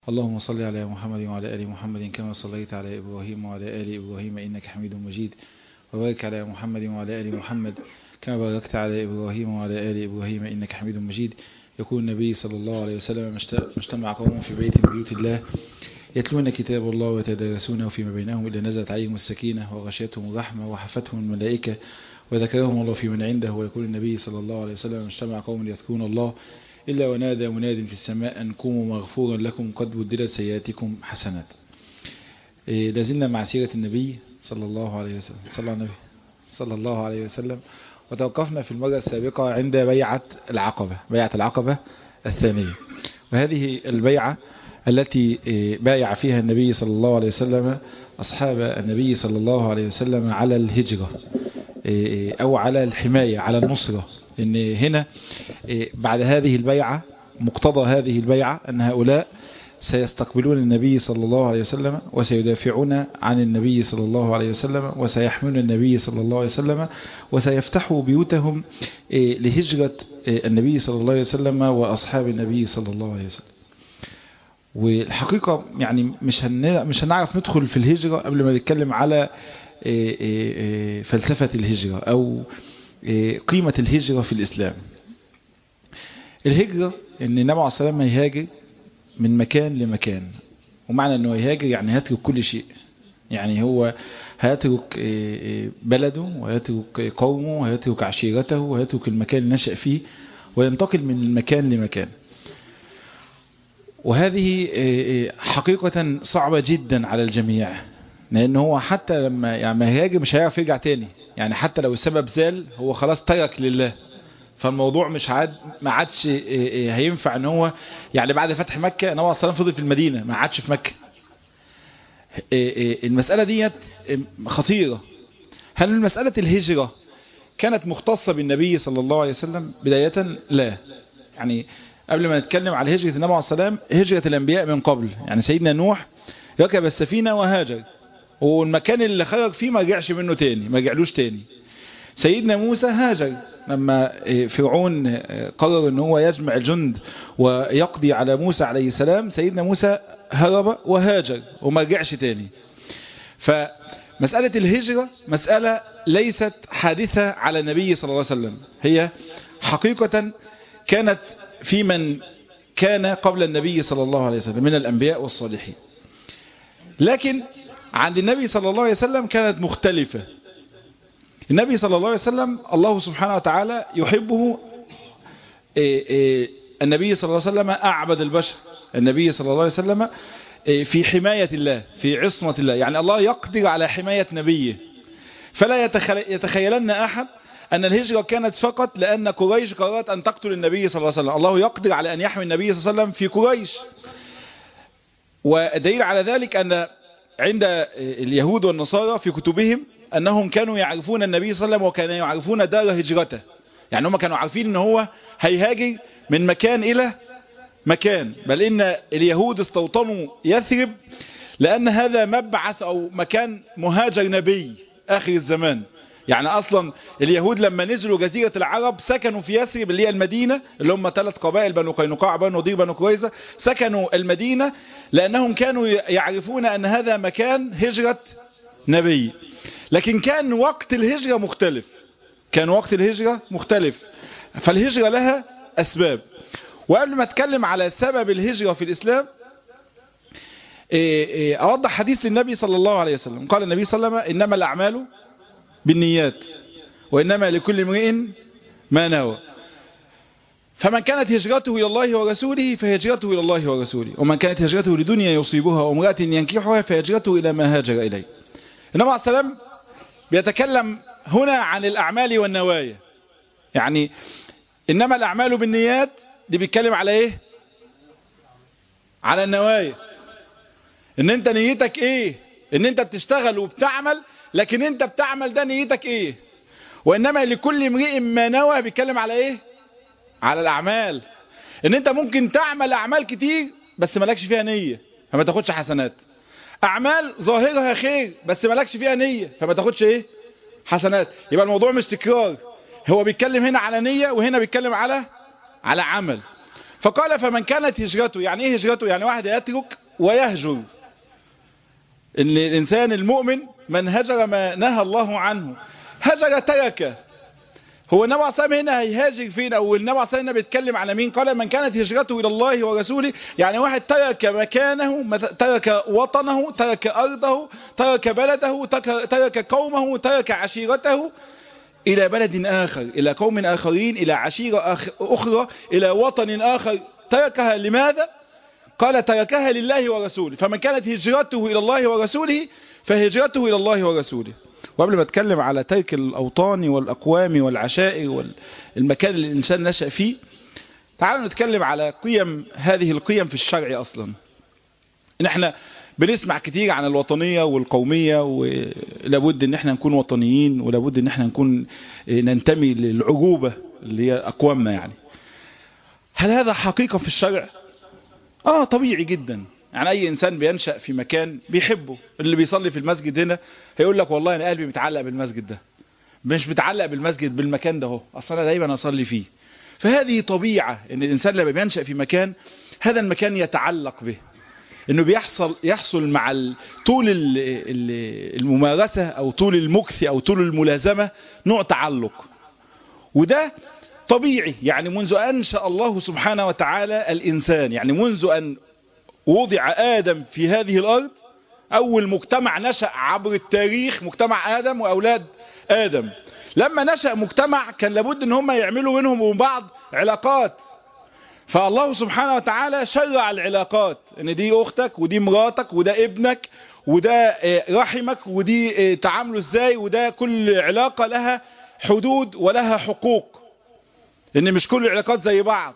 اللهم صل على محمد وعلى آل محمد كما صليت على إبراهيم وعلى آل إبراهيم إنك حميد مجيد وبارك على محمد وعلى آل محمد كما باركت على إبراهيم وعلى آل إبراهيم إنك حميد مجيد يقول النبي صلى الله عليه وسلم مجتمع قوم في بيت من بيوت الله يتلون كتاب الله ويتدارسونه فيما بينهم إلا نزلت عليهم السكينة وغشيتهم الرحمة وحفتهم الملائكة وذكرهم الله في من عنده ويقول النبي صلى الله عليه وسلم مجتمع قوم يذكرون الله إلا ونادى مناد في السماء أن قوموا مغفورا لكم قد بدلت سيئاتكم حسنات إيه لازلنا مع سيرة النبي صلى الله عليه وسلم صلى الله, النبي صلى الله عليه وسلم وتوقفنا في المرة السابقة عند بيعة العقبة بيعة العقبة الثانية وهذه البيعة التي بايع فيها النبي صلى الله عليه وسلم أصحاب النبي صلى الله عليه وسلم على الهجرة أو على الحماية على النصرة إن هنا بعد هذه البيعة مقتضى هذه البيعة أن هؤلاء سيستقبلون النبي صلى الله عليه وسلم وسيدافعون عن النبي صلى الله عليه وسلم وسيحملون النبي صلى الله عليه وسلم وسيفتحوا بيوتهم لهجرة النبي صلى الله عليه وسلم وأصحاب النبي صلى الله عليه وسلم والحقيقة يعني مش مش هنعرف ندخل في الهجرة قبل ما نتكلم على فلسفة الهجرة أو قيمة الهجرة في الإسلام الهجرة ان النبي عليه الصلاة والسلام يهاجر من مكان لمكان ومعنى انه يهاجر يعني هيترك كل شيء يعني هو هيترك بلده وهيترك قومه وهيترك عشيرته وهيترك المكان اللي نشأ فيه وينتقل من مكان لمكان وهذه حقيقة صعبة جدا على الجميع لأن هو حتى لما يعني يهاجر مش هيعرف يرجع تاني يعني حتى لو السبب زال هو خلاص ترك لله فالموضوع مش عاد ما عادش هينفع ان هو يعني بعد فتح مكة نوى السلام فضل في المدينة ما عادش في مكة المسألة ديت خطيرة هل المسألة الهجرة كانت مختصة بالنبي صلى الله عليه وسلم بداية لا يعني قبل ما نتكلم على هجرة النبي عليه السلام هجرة الأنبياء من قبل يعني سيدنا نوح ركب السفينة وهاجر والمكان اللي خرج فيه ما رجعش منه تاني ما رجعلوش تاني سيدنا موسى هاجر لما فرعون قرر ان هو يجمع الجند ويقضي على موسى عليه السلام سيدنا موسى هرب وهاجر وما رجعش تاني فمسألة الهجرة مسألة ليست حادثة على النبي صلى الله عليه وسلم هي حقيقة كانت في من كان قبل النبي صلى الله عليه وسلم من الأنبياء والصالحين لكن عند النبي صلى الله عليه وسلم كانت مختلفة النبي صلى الله عليه وسلم الله سبحانه وتعالى يحبه النبي صلى الله عليه وسلم أعبد البشر النبي صلى الله عليه وسلم في حماية الله في عصمة الله يعني الله يقدر على حماية نبيه فلا يتخيلن أحد أن الهجرة كانت فقط لأن قريش قررت أن تقتل النبي صلى الله عليه وسلم الله يقدر على أن يحمي النبي صلى الله عليه وسلم في قريش ودليل على ذلك أن عند اليهود والنصارى في كتبهم أنهم كانوا يعرفون النبي صلى الله عليه وسلم وكانوا يعرفون دار هجرته يعني هم كانوا عارفين أن هو هيهاجر من مكان إلى مكان بل إن اليهود استوطنوا يثرب لأن هذا مبعث أو مكان مهاجر نبي آخر الزمان يعني أصلا اليهود لما نزلوا جزيرة العرب سكنوا في يثرب اللي هي المدينة اللي هم ثلاث قبائل بنو قينقاع بنو نضير بنو كويسة سكنوا المدينة لأنهم كانوا يعرفون أن هذا مكان هجرة نبي لكن كان وقت الهجرة مختلف كان وقت الهجرة مختلف فالهجرة لها أسباب وقبل ما أتكلم على سبب الهجرة في الإسلام أوضح حديث للنبي صلى الله عليه وسلم قال النبي صلى الله عليه وسلم إنما الأعمال بالنيات وإنما لكل امرئ ما نوى فمن كانت هجرته إلى الله ورسوله فهجرته إلى الله ورسوله ومن كانت هجرته لدنيا يصيبها وامرأة ينكحها فهجرته إلى ما هاجر إليه النبي عليه السلام بيتكلم هنا عن الأعمال والنوايا يعني إنما الأعمال بالنيات دي بيتكلم على إيه على النوايا إن أنت نيتك إيه إن أنت بتشتغل وبتعمل لكن أنت بتعمل ده نيتك إيه وإنما لكل امرئ ما نوى بيتكلم على إيه على الأعمال إن أنت ممكن تعمل أعمال كتير بس مالكش فيها نية فما تاخدش حسنات أعمال ظاهرها خير بس مالكش فيها نية فما تاخدش إيه حسنات يبقى الموضوع مش تكرار هو بيتكلم هنا على نية وهنا بيتكلم على على عمل فقال فمن كانت هجرته يعني ايه هجرته يعني واحد يترك ويهجر ان الانسان المؤمن من هجر ما نهى الله عنه هجر ترك هو النبي عليه الصلاه هنا هيهاجر فين او النبي عليه الصلاه بيتكلم على مين قال من كانت هجرته الى الله ورسوله يعني واحد ترك مكانه ترك وطنه ترك ارضه ترك بلده ترك قومه ترك عشيرته الى بلد اخر الى قوم اخرين الى عشيره اخرى الى وطن اخر تركها لماذا قال تركها لله ورسوله فمن كانت هجرته الى الله ورسوله فهجرته الى الله ورسوله وقبل ما اتكلم على ترك الاوطان والاقوام والعشائر والمكان اللي الانسان نشأ فيه تعالوا نتكلم على قيم هذه القيم في الشرع اصلا ان احنا بنسمع كتير عن الوطنية والقومية ولابد ان احنا نكون وطنيين ولابد ان احنا نكون ننتمي للعجوبة اللي هي اقوامنا يعني هل هذا حقيقة في الشرع اه طبيعي جدا يعني اي انسان بينشأ في مكان بيحبه اللي بيصلي في المسجد هنا هيقول لك والله انا قلبي متعلق بالمسجد ده مش متعلق بالمسجد بالمكان ده اهو اصل انا دايما اصلي فيه فهذه طبيعة ان الانسان لما بينشأ في مكان هذا المكان يتعلق به انه بيحصل يحصل مع طول الممارسة او طول المكث او طول الملازمة نوع تعلق وده طبيعي يعني منذ أنشأ الله سبحانه وتعالى الإنسان يعني منذ أن وضع آدم في هذه الأرض أول مجتمع نشأ عبر التاريخ مجتمع آدم وأولاد آدم لما نشأ مجتمع كان لابد ان هم يعملوا منهم ومن بعض علاقات فالله سبحانه وتعالى شرع العلاقات ان دي اختك ودي مراتك وده ابنك وده رحمك ودي تعامله ازاي وده كل علاقة لها حدود ولها حقوق لان مش كل العلاقات زي بعض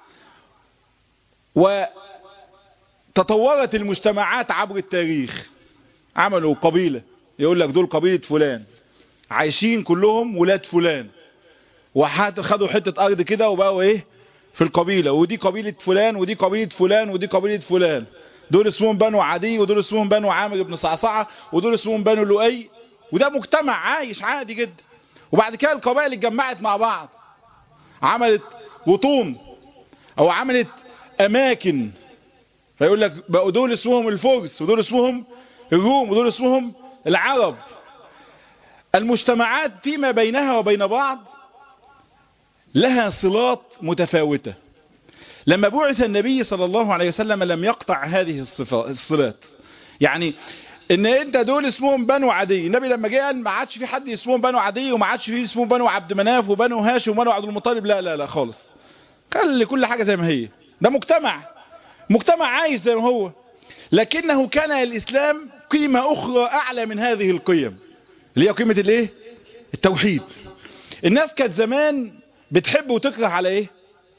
وتطورت المجتمعات عبر التاريخ عملوا قبيلة يقول لك دول قبيلة فلان عايشين كلهم ولاد فلان وخدوا حتة ارض كده وبقوا ايه في القبيلة ودي قبيلة فلان ودي قبيلة فلان ودي قبيلة فلان دول اسمهم بنو عدي ودول اسمهم بنو عامر بن صعصعة ودول اسمهم بنو لؤي وده مجتمع عايش عادي جدا وبعد كده القبائل اتجمعت مع بعض عملت وطون او عملت اماكن فيقول لك بقوا دول اسمهم الفرس ودول اسمهم الروم ودول اسمهم العرب المجتمعات فيما بينها وبين بعض لها صلات متفاوتة لما بعث النبي صلى الله عليه وسلم لم يقطع هذه الصلات يعني ان انت دول اسمهم بنو عدي النبي لما جه قال ما عادش في حد اسمهم بنو عدي وما عادش في اسمهم بنو عبد مناف وبنو هاشم وبنو عبد المطلب لا لا لا خالص قال كل حاجة زي ما هي ده مجتمع مجتمع عايش زي ما هو لكنه كان الاسلام قيمة اخرى اعلى من هذه القيم اللي هي قيمة الايه التوحيد الناس كانت زمان بتحب وتكره على ايه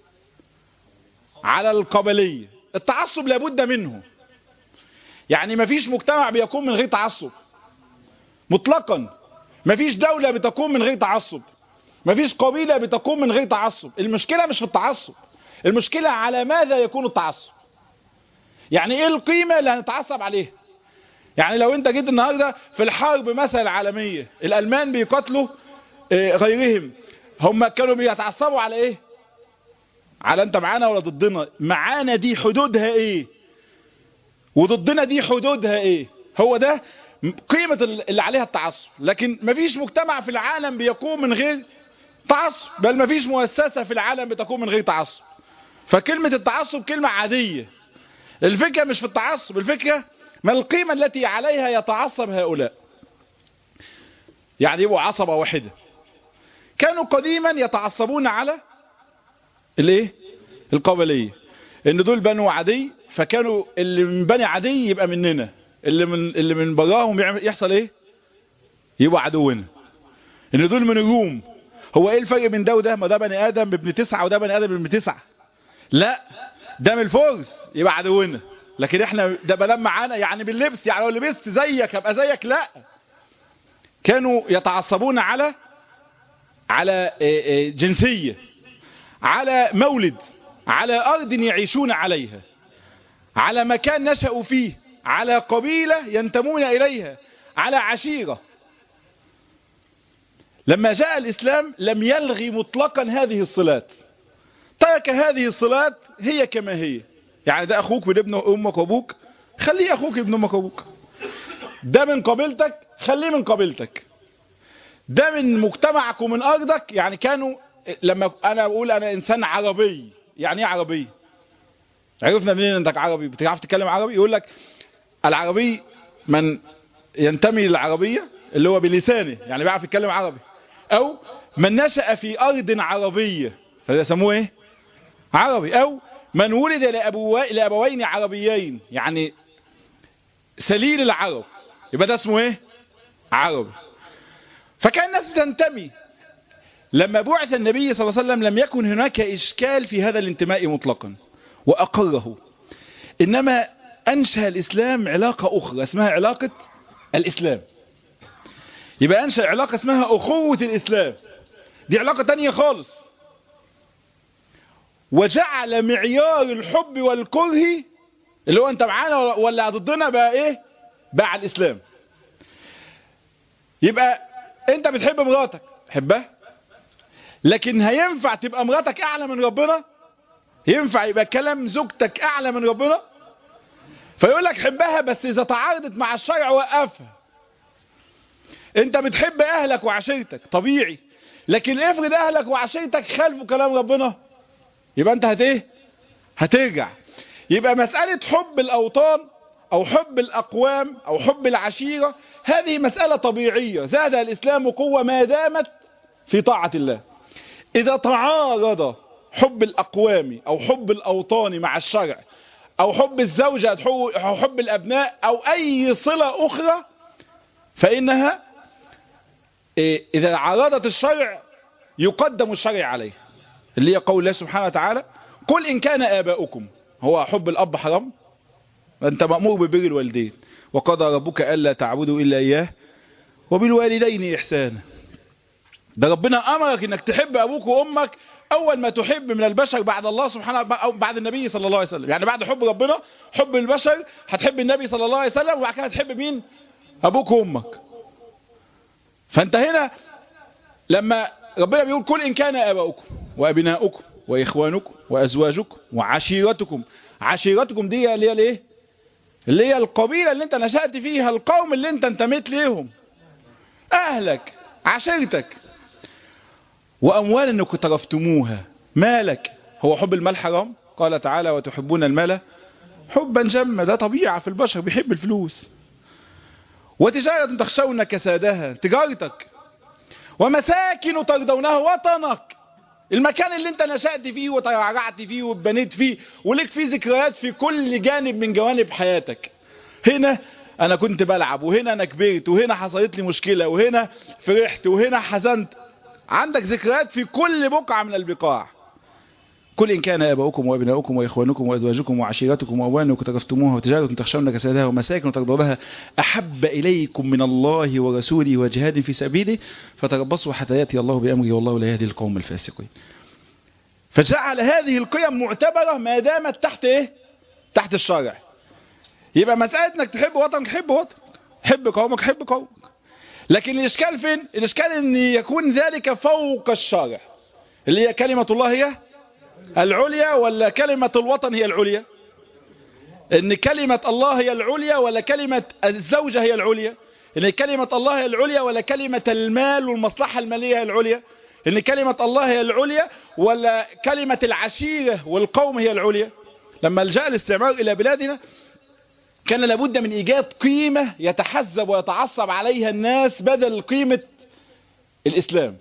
على القبلية التعصب لابد منه يعني مفيش مجتمع بيقوم من غير تعصب مطلقا مفيش دولة بتقوم من غير تعصب مفيش قبيلة بتقوم من غير تعصب المشكلة مش في التعصب المشكلة على ماذا يكون التعصب يعني ايه القيمة اللي هنتعصب عليها يعني لو انت جيت النهاردة في الحرب مثلا العالمية الالمان بيقاتلوا غيرهم هم كانوا بيتعصبوا على ايه على انت معانا ولا ضدنا معانا دي حدودها ايه وضدنا دي حدودها ايه هو ده قيمة اللي عليها التعصب لكن مفيش مجتمع في العالم بيقوم من غير تعصب بل مفيش مؤسسة في العالم بتقوم من غير تعصب فكلمة التعصب كلمة عادية الفكرة مش في التعصب الفكرة ما القيمة التي عليها يتعصب هؤلاء يعني يبقوا عصبة واحدة كانوا قديما يتعصبون على الايه القبلية ان دول بنو عدي فكانوا اللي من بني عدي يبقى مننا اللي من اللي من براهم يحصل ايه يبقى عدونا ان دول من الروم هو ايه الفرق بين ده وده ما ده بني ادم بابن تسعة وده بني ادم بابن تسعة لا ده من الفرس يبقى عدونا لكن احنا ده بلام معانا يعني باللبس يعني لو لبست زيك ابقى زيك لا كانوا يتعصبون على على جنسية على مولد على أرض يعيشون عليها على مكان نشأوا فيه على قبيلة ينتمون إليها على عشيرة لما جاء الإسلام لم يلغي مطلقا هذه الصلات ترك هذه الصلات هي كما هي يعني ده اخوك من ابن امك وابوك خليه اخوك ابن امك وابوك ده من قبيلتك خليه من قبيلتك ده من مجتمعك ومن ارضك يعني كانوا لما انا بقول انا انسان عربي يعني ايه عربي عرفنا منين انك عربي بتعرف تتكلم عربي يقول لك العربي من ينتمي للعربية اللي هو بلسانه يعني بيعرف يتكلم عربي او من نشأ في ارض عربية هذا يسموه ايه عربي او من ولد لابوين عربيين يعني سليل العرب يبقى ده اسمه ايه عربي فكان الناس تنتمي لما بعث النبي صلى الله عليه وسلم لم يكن هناك إشكال في هذا الانتماء مطلقا وأقره إنما أنشأ الإسلام علاقة أخرى اسمها علاقة الإسلام يبقى أنشأ علاقة اسمها أخوة الإسلام دي علاقة تانية خالص وجعل معيار الحب والكره اللي هو أنت معانا ولا ضدنا بقى إيه بقى على الإسلام يبقى أنت بتحب مراتك حبها لكن هينفع تبقى مراتك اعلى من ربنا ينفع يبقى كلام زوجتك اعلى من ربنا فيقول لك حبها بس اذا تعارضت مع الشرع وقفها انت بتحب اهلك وعشيرتك طبيعي لكن افرض اهلك وعشيرتك خالفوا كلام ربنا يبقى انت هت ايه هترجع يبقى مسألة حب الاوطان او حب الاقوام او حب العشيرة هذه مسألة طبيعية زاد الاسلام قوة ما دامت في طاعة الله إذا تعارض حب الأقوام أو حب الأوطان مع الشرع أو حب الزوجة أو حب الأبناء أو أي صلة أخرى فإنها إذا عارضت الشرع يقدم الشرع عليه اللي هي قول الله سبحانه وتعالى قل إن كان آباؤكم هو حب الأب حرام أنت مأمور ببر الوالدين وقضى ربك ألا تعبدوا إلا إياه وبالوالدين إحسانا ده ربنا امرك انك تحب ابوك وامك اول ما تحب من البشر بعد الله سبحانه او بعد النبي صلى الله عليه وسلم يعني بعد حب ربنا حب البشر هتحب النبي صلى الله عليه وسلم وبعد كده هتحب مين ابوك وامك فانت هنا لما ربنا بيقول كل ان كان اباؤكم وابناؤكم واخوانكم وازواجكم وعشيرتكم عشيرتكم دي اللي هي الايه اللي هي القبيله اللي انت نشأت فيها القوم اللي انت انتميت ليهم اهلك عشيرتك وأموال أنكم اقترفتموها مالك هو حب المال حرام قال تعالى وتحبون المال حبا جما ده طبيعة في البشر بيحب الفلوس وتجارة تخشون كسادها تجارتك ومساكن ترضونها وطنك المكان اللي انت نشأت فيه وترعرعت فيه وبنيت فيه ولك فيه ذكريات في كل جانب من جوانب حياتك هنا انا كنت بلعب وهنا انا كبرت وهنا حصلت لي مشكلة وهنا فرحت وهنا حزنت عندك ذكريات في كل بقعة من البقاع كل إن كان أباؤكم وأبناؤكم وإخوانكم وأزواجكم وعشيرتكم وأموالكم تكفتموها وتجارة تخشون كسادها ومساكن ترضونها أحب إليكم من الله ورسوله وجهاد في سبيله فتربصوا حتى يأتي الله بأمره والله لا يهدي القوم الفاسقين فجعل هذه القيم معتبرة ما دامت تحت إيه؟ تحت الشرع يبقى مسألة انك تحب وطنك حب وطنك حب قومك حب قومك لكن الاشكال فين الاشكال ان يكون ذلك فوق الشرع اللي هي كلمة الله هي العليا ولا كلمة الوطن هي العليا ان كلمة الله هي العليا ولا كلمة الزوجة هي العليا ان كلمة الله هي العليا ولا كلمة المال والمصلحة المالية هي العليا ان كلمة الله هي العليا ولا كلمة العشيرة والقوم هي العليا لما جاء الاستعمار الى بلادنا كان لابد من ايجاد قيمة يتحزب ويتعصب عليها الناس بدل قيمة الاسلام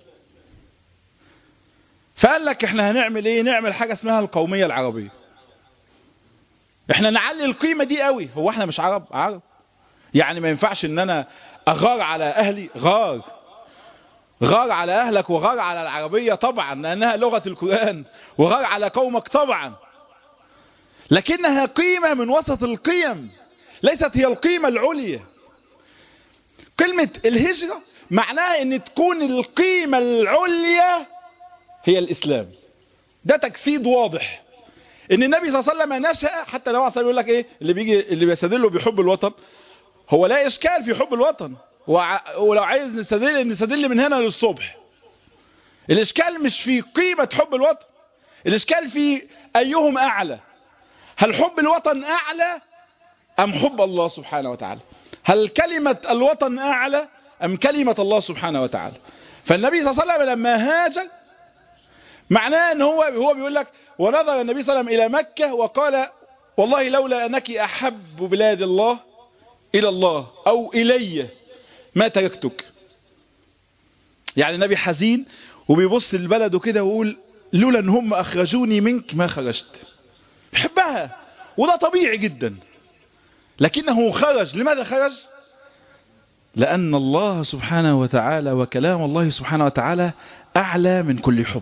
فقال لك احنا هنعمل ايه نعمل حاجة اسمها القومية العربية احنا نعلي القيمة دي قوي هو احنا مش عرب عرب يعني ما ينفعش ان انا اغار على اهلي غار غار على اهلك وغار على العربية طبعا لانها لغة القرآن وغار على قومك طبعا لكنها قيمة من وسط القيم ليست هي القيمة العليا كلمة الهجرة معناها ان تكون القيمة العليا هي الاسلام ده تجسيد واضح ان النبي صلى الله عليه وسلم نشأ حتى لو اصلا يقول لك ايه اللي بيجي اللي بيستدله بحب الوطن هو لا اشكال في حب الوطن ولو عايز نستدل نستدل من هنا للصبح الاشكال مش في قيمة حب الوطن الاشكال في ايهم اعلى هل حب الوطن اعلى ام حب الله سبحانه وتعالى هل كلمة الوطن اعلى ام كلمة الله سبحانه وتعالى فالنبي صلى الله عليه وسلم لما هاجر معناه ان هو هو بيقول لك ونظر النبي صلى الله عليه وسلم الى مكة وقال والله لولا انك احب بلاد الله الى الله او الي ما تركتك يعني النبي حزين وبيبص لبلده كده ويقول لولا ان هم اخرجوني منك ما خرجت بحبها وده طبيعي جدا لكنه خرج لماذا خرج لأن الله سبحانه وتعالى وكلام الله سبحانه وتعالى أعلى من كل حب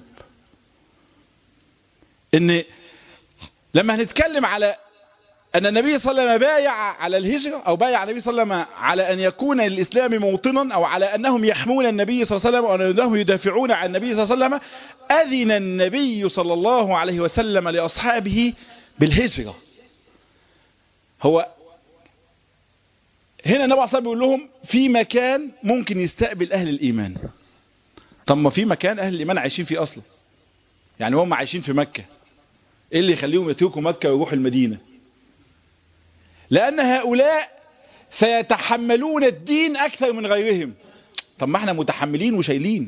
إن لما هنتكلم على أن النبي صلى الله عليه وسلم بايع على الهجرة أو بايع النبي صلى الله عليه وسلم على أن يكون الإسلام موطنا أو على أنهم يحمون النبي صلى الله عليه وسلم أو أنهم يدافعون عن النبي صلى الله عليه وسلم أذن النبي صلى الله عليه وسلم لأصحابه بالهجرة هو هنا النبي صلى الله بيقول لهم في مكان ممكن يستقبل أهل الإيمان طب ما في مكان أهل الإيمان عايشين فيه أصلا يعني هم عايشين في مكة إيه اللي يخليهم يتركوا مكة ويروحوا المدينة لأن هؤلاء سيتحملون الدين أكثر من غيرهم طب ما احنا متحملين وشايلين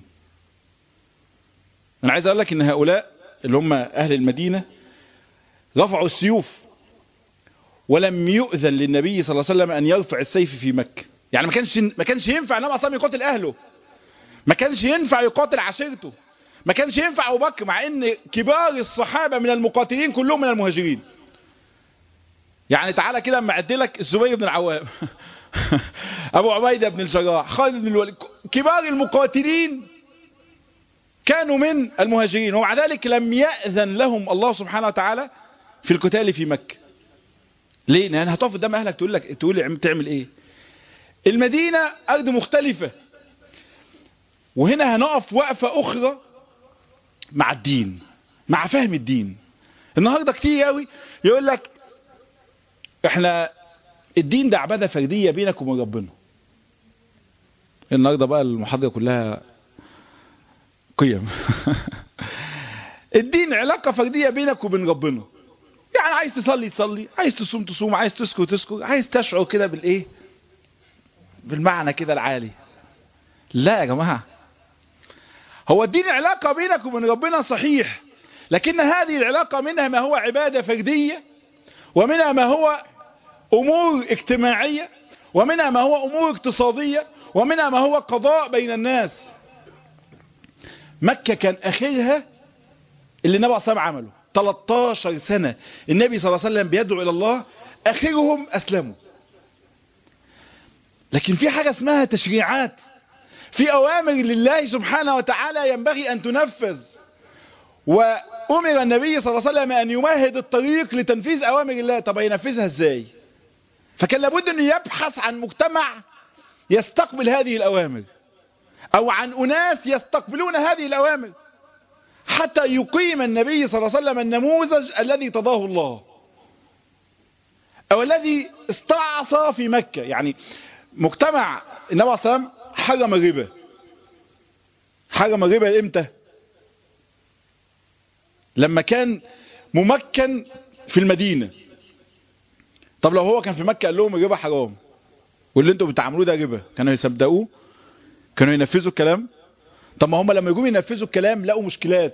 أنا عايز أقول لك إن هؤلاء اللي هم أهل المدينة رفعوا السيوف ولم يؤذن للنبي صلى الله عليه وسلم أن يرفع السيف في مكة يعني ما كانش ما كانش ينفع النبي صلى يقاتل أهله ما كانش ينفع يقاتل عشيرته ما كانش ينفع أبو بكر مع أن كبار الصحابة من المقاتلين كلهم من المهاجرين يعني تعالى كده اما اعدلك الزبير بن العوام ابو عبيده بن الجراح خالد بن الوليد كبار المقاتلين كانوا من المهاجرين ومع ذلك لم يأذن لهم الله سبحانه وتعالى في القتال في مكة ليه؟ لأن هتقف قدام أهلك تقول لك تقول لي تعمل إيه؟ المدينة أرض مختلفة وهنا هنقف وقفة أخرى مع الدين مع فهم الدين النهاردة كتير قوي يقول لك احنا الدين ده عبادة فردية بينك وبين ربنا النهاردة بقى المحاضرة كلها قيم الدين علاقة فردية بينك وبين ربنا يعني عايز تصلي تصلي عايز تصوم تصوم عايز تسكر تسكر عايز تشعر كده بالايه بالمعنى كده العالي لا يا جماعة هو الدين علاقة بينك وبين ربنا صحيح لكن هذه العلاقة منها ما هو عبادة فردية ومنها ما هو أمور اجتماعية ومنها ما هو أمور اقتصادية ومنها ما هو قضاء بين الناس مكة كان آخرها اللي النبي صلى الله عليه وسلم عمله 13 سنة النبي صلى الله عليه وسلم بيدعو إلى الله آخرهم أسلموا لكن في حاجة اسمها تشريعات في أوامر لله سبحانه وتعالى ينبغي أن تنفذ وأمر النبي صلى الله عليه وسلم أن يمهد الطريق لتنفيذ أوامر الله طب ينفذها إزاي فكان لابد أن يبحث عن مجتمع يستقبل هذه الأوامر أو عن أناس يستقبلون هذه الأوامر حتى يقيم النبي صلى الله عليه وسلم النموذج الذي تضاه الله أو الذي استعصى في مكة يعني مجتمع النبي صلى الله عليه وسلم حرم الربا حرم الربا امتى لما كان ممكن في المدينة طب لو هو كان في مكة قال لهم الربا حرام واللي انتوا بتعملوه ده ربا كانوا يصدقوه كانوا ينفذوا الكلام طب ما هم لما يجوا ينفذوا الكلام لقوا مشكلات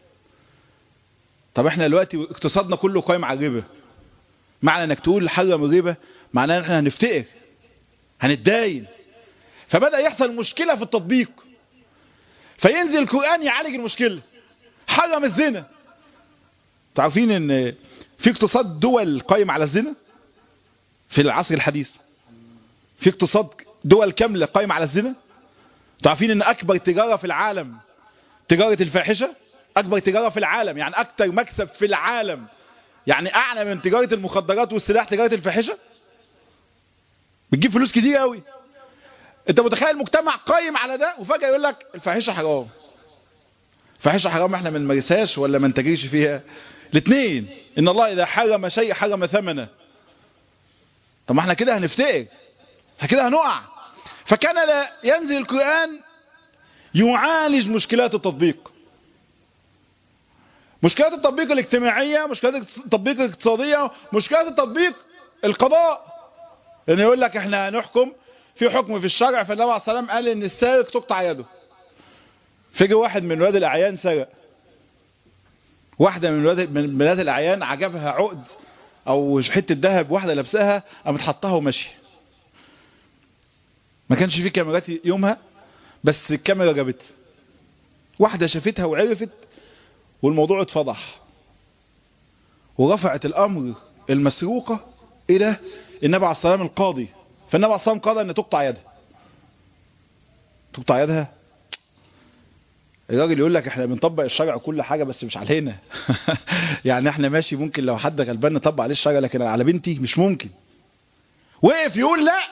طب احنا دلوقتي اقتصادنا كله قايم على الربا معنى انك تقول حرم الربا معناه ان احنا هنفتقر هنتداين فبدأ يحصل مشكلة في التطبيق فينزل القرآن يعالج المشكلة حرم الزنا تعرفين ان في اقتصاد دول قايم على الزنا في العصر الحديث في اقتصاد دول كاملة قايم على الزنا تعرفين ان اكبر تجارة في العالم تجارة الفاحشة اكبر تجارة في العالم يعني اكتر مكسب في العالم يعني اعلى من تجارة المخدرات والسلاح تجارة الفاحشة بتجيب فلوس كتير قوي انت متخيل مجتمع قايم على ده وفجأة يقول لك الفاحشة حرام الفاحشة حرام احنا ما نمارسهاش ولا ما نتجريش فيها الاثنين ان الله اذا حرم شيء حرم ثمنه طب ما احنا كده هنفتقر احنا كده هنقع فكان لا ينزل القرآن يعالج مشكلات التطبيق مشكلات التطبيق الاجتماعية مشكلات التطبيق الاقتصادية مشكلات التطبيق القضاء لأن يقول لك احنا هنحكم في حكم في الشرع فالنبي عليه الصلاة والسلام قال ان السارق تقطع يده فيجي واحد من ولاد الأعيان سرق واحدة من ولاد من بنات الأعيان عجبها عقد أو حتة ذهب واحدة لابساها قامت حطها وماشية ما كانش في كاميرات يومها بس الكاميرا جابت واحدة شافتها وعرفت والموضوع اتفضح ورفعت الأمر المسروقة إلى النبي عليه الصلاة والسلام القاضي فالنبي عليه الصلاة والسلام قضى أن تقطع يدها تقطع يدها الراجل يقول لك احنا بنطبق الشرع كل حاجة بس مش علينا يعني احنا ماشي ممكن لو حد غلبان نطبق عليه الشرع لكن على بنتي مش ممكن وقف يقول لا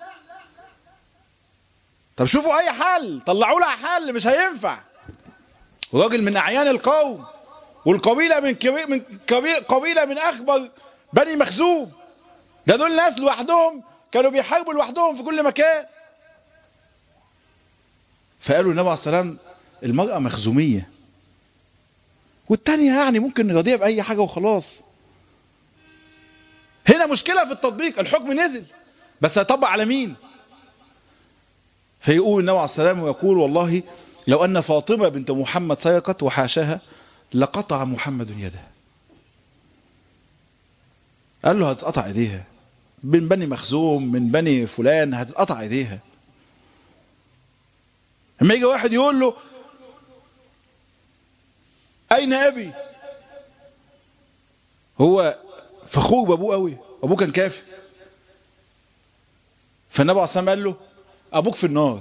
طب شوفوا اي حل طلعوا لها حل مش هينفع راجل من اعيان القوم والقبيلة من كبير من كبير قبيلة من اكبر بني مخزوم ده دول ناس لوحدهم كانوا بيحاربوا لوحدهم في كل مكان فقالوا النبي عليه الصلاة والسلام المرأة مخزومية والتانية يعني ممكن نراضيها بأي حاجة وخلاص هنا مشكلة في التطبيق الحكم نزل بس هيطبق على مين فيقول النبي عليه الصلاة والسلام ويقول والله لو أن فاطمة بنت محمد سرقت وحاشاها لقطع محمد يدها قال له هتقطع ايديها من بني مخزوم من بني فلان هتتقطع ايديها لما يجي واحد يقول له اين ابي هو فخور بابوه قوي ابوه كان كافر فالنبي عليه الصلاه قال له ابوك في النار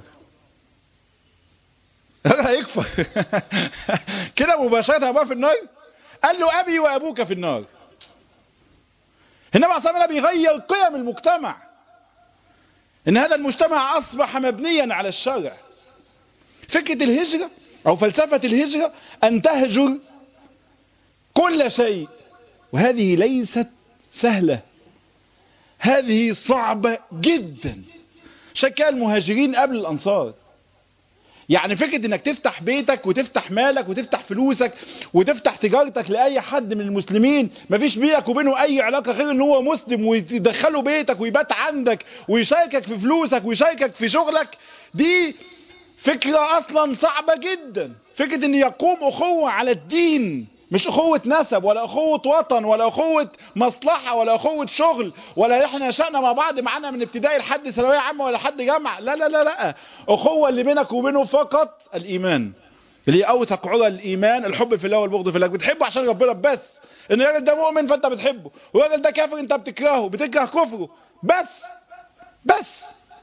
هيكفر كده مباشرة ابوه في النار قال له ابي وابوك في النار النبي عليه الصلاه بيغير قيم المجتمع ان هذا المجتمع اصبح مبنيا على الشرع فكرة الهجرة او فلسفة الهجرة ان تهجر كل شيء وهذه ليست سهلة هذه صعبة جدا شكل المهاجرين قبل الانصار يعني فكرة انك تفتح بيتك وتفتح مالك وتفتح فلوسك وتفتح تجارتك لأي حد من المسلمين مفيش بينك وبينه أي علاقة غير ان هو مسلم ويدخله بيتك ويبات عندك ويشاركك في فلوسك ويشاركك في شغلك دي فكرة أصلا صعبة جدا فكرة ان يقوم أخوة على الدين مش أخوة نسب ولا أخوة وطن ولا أخوة مصلحة ولا أخوة شغل ولا احنا نشأنا مع بعض معانا من ابتدائي لحد ثانوية عامة ولا حد جامعة لا لا لا لا أخوة اللي بينك وبينه فقط الإيمان اللي أوثق عرى الإيمان الحب في الله والبغض في الله بتحبه عشان ربنا بس إن الراجل ده مؤمن فأنت بتحبه والراجل ده كافر أنت بتكرهه بتكره كفره بس بس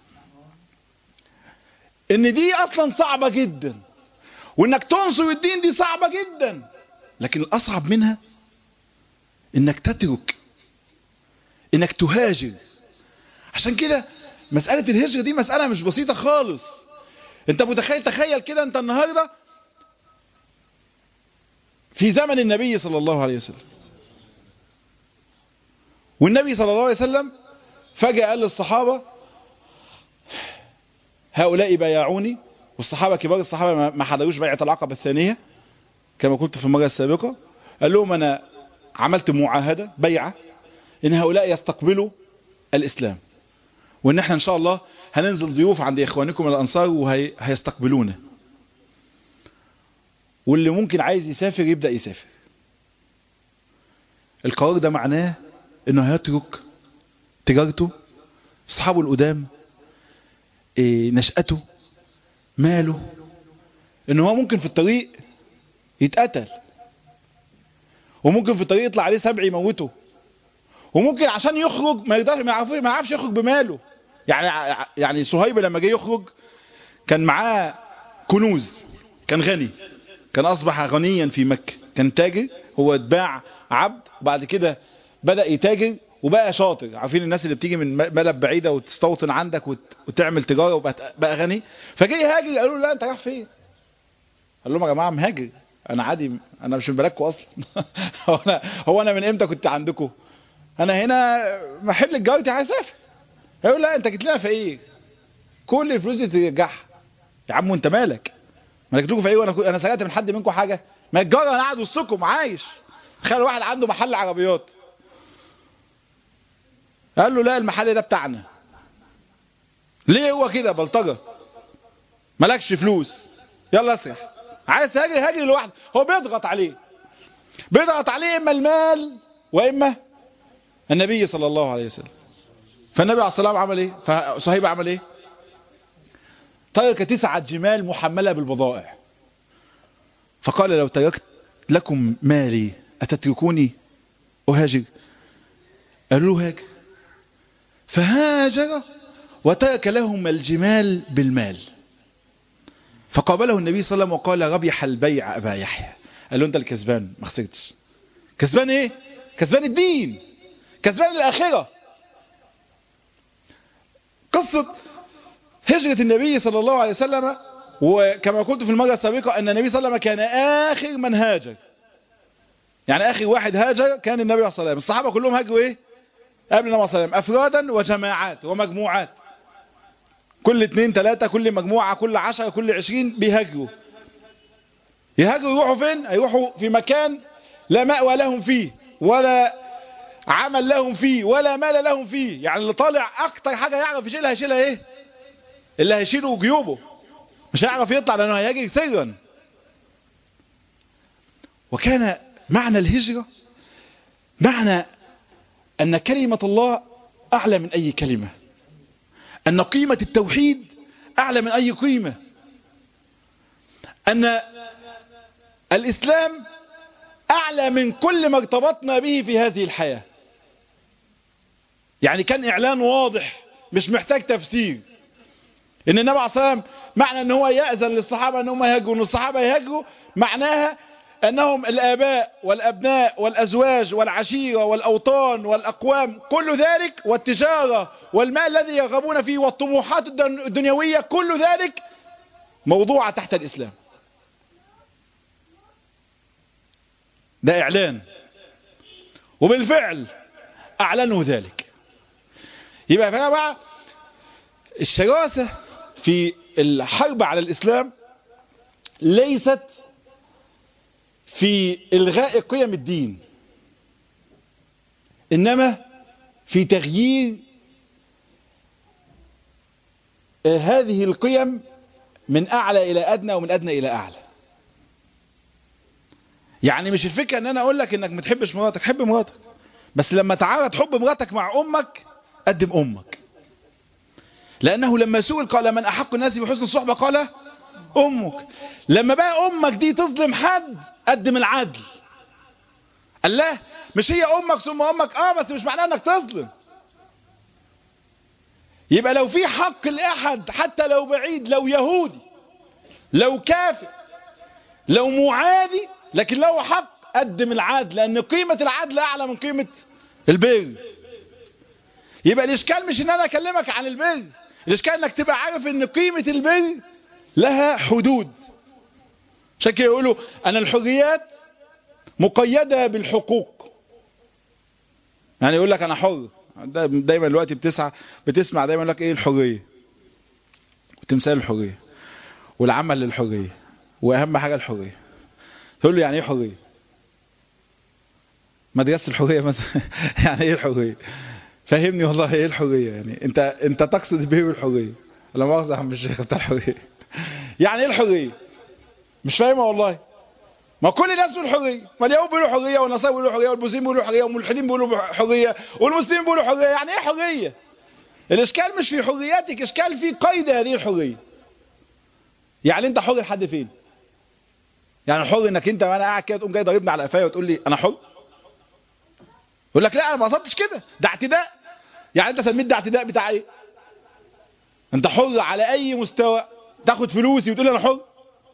إن دي أصلا صعبة جدا وإنك تنصر الدين دي صعبة جدا لكن الأصعب منها إنك تترك إنك تهاجر عشان كده مسألة الهجرة دي مسألة مش بسيطة خالص انت متخيل تخيل كده انت النهاردة في زمن النبي صلى الله عليه وسلم والنبي صلى الله عليه وسلم فجأة قال للصحابة هؤلاء بايعوني والصحابة كبار الصحابة ما حضروش بيعة العقبة الثانية كما قلت في المرة السابقة قال لهم أنا عملت معاهدة بيعة إن هؤلاء يستقبلوا الإسلام وإن احنا إن شاء الله هننزل ضيوف عند إخوانكم الأنصار وهيستقبلونا واللي ممكن عايز يسافر يبدأ يسافر القرار ده معناه إنه هيترك تجارته أصحابه القدام إيه نشأته ماله إن هو ممكن في الطريق يتقتل وممكن في الطريق يطلع عليه سبع يموته وممكن عشان يخرج ما يقدرش ما يعرفش ما يعرفش يخرج بماله يعني يعني صهيب لما جه يخرج كان معاه كنوز كان غني كان اصبح غنيا في مكة كان تاجر هو اتباع عبد وبعد كده بدأ يتاجر وبقى شاطر عارفين الناس اللي بتيجي من بلد بعيدة وتستوطن عندك وتعمل تجارة وبقى بقى غني فجه يهاجر قالوا له لا انت رايح فين قال لهم يا جماعة مهاجر انا عادي انا مش من بلدكم اصلا هو انا هو انا من امتى كنت عندكم انا هنا محل الجارتي عايز اسافر يقول لا انت جيت لنا في ايه كل الفلوس دي ترجعها يا عم وانت مالك مالك لكم في ايه وانا انا سرقت من حد منكم حاجه ما الجار انا قاعد وسطكم عايش تخيل واحد عنده محل عربيات قال له لا المحل ده بتاعنا ليه هو كده بلطجة مالكش فلوس يلا اسرح عايز هاجي هاجي لوحده هو بيضغط عليه بيضغط عليه اما المال واما النبي صلى الله عليه وسلم فالنبي عليه الصلاه والسلام عمل ايه فصهيب عمل ايه ترك تسعة جمال محملة بالبضائع فقال لو تركت لكم مالي أتتركوني أهاجر قالوا له هاجر فهاجر وترك لهم الجمال بالمال فقابله النبي صلى الله عليه وسلم وقال ربح البيع أبا يحيى قال له أنت الكسبان ما خسرتش كسبان إيه؟ كسبان الدين كسبان الآخرة قصة هجرة النبي صلى الله عليه وسلم وكما قلت في المرة السابقة أن النبي صلى الله عليه وسلم كان آخر من هاجر يعني آخر واحد هاجر كان النبي صلى الله عليه وسلم الصحابة كلهم هاجروا إيه قبل النبي صلى الله عليه وسلم أفرادا وجماعات ومجموعات كل اثنين ثلاثة كل مجموعة كل عشرة كل عشرين بيهاجروا يهاجروا يروحوا فين يروحوا في مكان لا مأوى لهم فيه ولا عمل لهم فيه ولا مال لهم فيه يعني اللي طالع اكتر حاجة يعرف يشيلها يشيلها ايه اللي هيشيله جيوبه مش هيعرف يطلع لانه هيجري سرا وكان معنى الهجرة معنى ان كلمة الله اعلى من اي كلمة ان قيمة التوحيد اعلى من اي قيمة ان الاسلام اعلى من كل ما ارتبطنا به في هذه الحياة يعني كان اعلان واضح مش محتاج تفسير ان النبي عليه الصلاه والسلام معنى ان هو يأذن للصحابة ان هم يهاجروا ان الصحابة يهاجروا معناها انهم الاباء والابناء والازواج والعشيرة والاوطان والاقوام كل ذلك والتجارة والمال الذي يرغبون فيه والطموحات الدنيوية كل ذلك موضوعة تحت الاسلام ده اعلان وبالفعل اعلنوا ذلك يبقى يا جماعه الشراسة في الحرب على الاسلام ليست في الغاء قيم الدين انما في تغيير هذه القيم من اعلى الى ادنى ومن ادنى الى اعلى يعني مش الفكرة ان انا اقول لك انك ما تحبش مراتك حب مراتك بس لما تعرض حب مراتك مع امك قدم امك لانه لما سئل قال من احق الناس بحسن الصحبة قال امك لما بقى امك دي تظلم حد قدم العدل الله مش هي امك ثم امك اه بس مش معناه انك تظلم يبقى لو في حق لاحد حتى لو بعيد لو يهودي لو كافر لو معادي لكن لو حق قدم العدل لان قيمة العدل اعلى من قيمة البر يبقى الاشكال مش ان انا اكلمك عن البر الاشكال انك تبقى عارف ان قيمة البر لها حدود عشان كده يقولوا ان الحريات مقيدة بالحقوق يعني يقول لك انا حر دايما دلوقتي بتسعى بتسمع دايما لك ايه الحرية وتمثال الحرية والعمل للحرية واهم حاجة الحرية تقول له يعني ايه حرية مدرسة الحرية مثلا يعني ايه الحرية فهمني والله ايه الحرية يعني انت انت تقصد بايه بالحرية لا مؤاخذة يا عم الشيخ بتاع الحرية يعني ايه الحرية مش فاهمة والله ما كل الناس بيقولوا حرية ما اليهود بيقولوا حرية والنصارى بيقولوا حرية والبوذيين بيقولوا حرية والملحدين بيقولوا حرية والمسلمين بيقولوا حرية يعني ايه حرية الاشكال مش في حرياتك اشكال في قيد هذه الحرية يعني انت حر لحد فين يعني حر انك انت وانا قاعد كده تقوم جاي ضاربني على قفايا وتقول لي انا حر يقول لك لا انا ما قصدتش كده ده اعتداء يعني انت سميت ده اعتداء بتاع ايه انت حر على اي مستوى تاخد فلوسي وتقول لي انا حر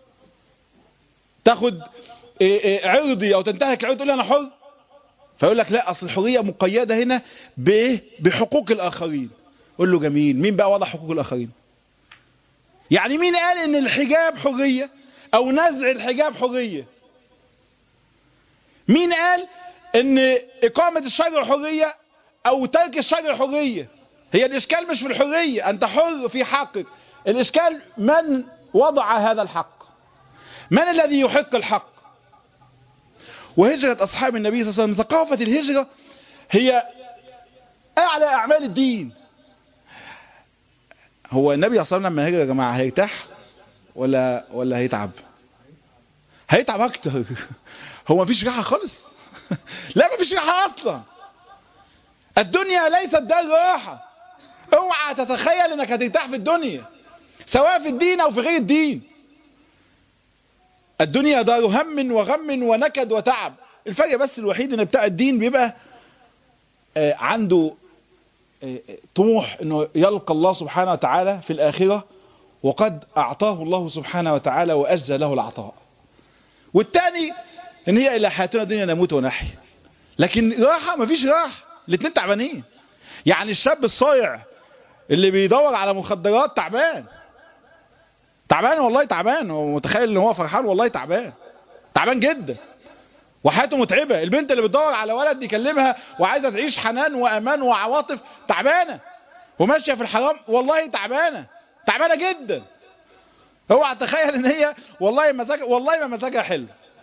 تاخد إيه إيه عرضي او تنتهك عرضي تقول لي انا حر فيقول لك لا اصل الحريه مقيده هنا بايه بحقوق الاخرين قول له جميل مين بقى وضع حقوق الاخرين يعني مين قال ان الحجاب حريه او نزع الحجاب حريه مين قال ان اقامة الشرع حرية او ترك الشرع حرية هي الاشكال مش في الحرية انت حر في حقك الاشكال من وضع هذا الحق من الذي يحق الحق وهجرة أصحاب النبي صلى الله عليه وسلم ثقافة الهجرة هي أعلى أعمال الدين هو النبي صلى الله عليه وسلم لما هجر يا جماعة هيرتاح ولا ولا هيتعب هيتعب أكتر هو مفيش راحة خالص لا مفيش راحة أصلا الدنيا ليست دار راحة اوعى تتخيل انك هترتاح في الدنيا سواء في الدين او في غير الدين الدنيا دار هم وغم ونكد وتعب الفرق بس الوحيد ان بتاع الدين بيبقى آه عنده آه طموح انه يلقى الله سبحانه وتعالى في الاخرة وقد اعطاه الله سبحانه وتعالى واجزى له العطاء والتاني ان هي الى حياتنا الدنيا نموت ونحيا لكن راحة مفيش راحة الاتنين تعبانين يعني الشاب الصايع اللي بيدور على مخدرات تعبان تعبان والله تعبان هو متخيل ان هو فرحان والله تعبان تعبان جدا وحياته متعبة البنت اللي بتدور على ولد يكلمها وعايزة تعيش حنان وامان وعواطف تعبانة وماشية في الحرام والله تعبانة تعبانة جدا اوعى تخيل ان هي والله مزاج والله ما مزاجها حلو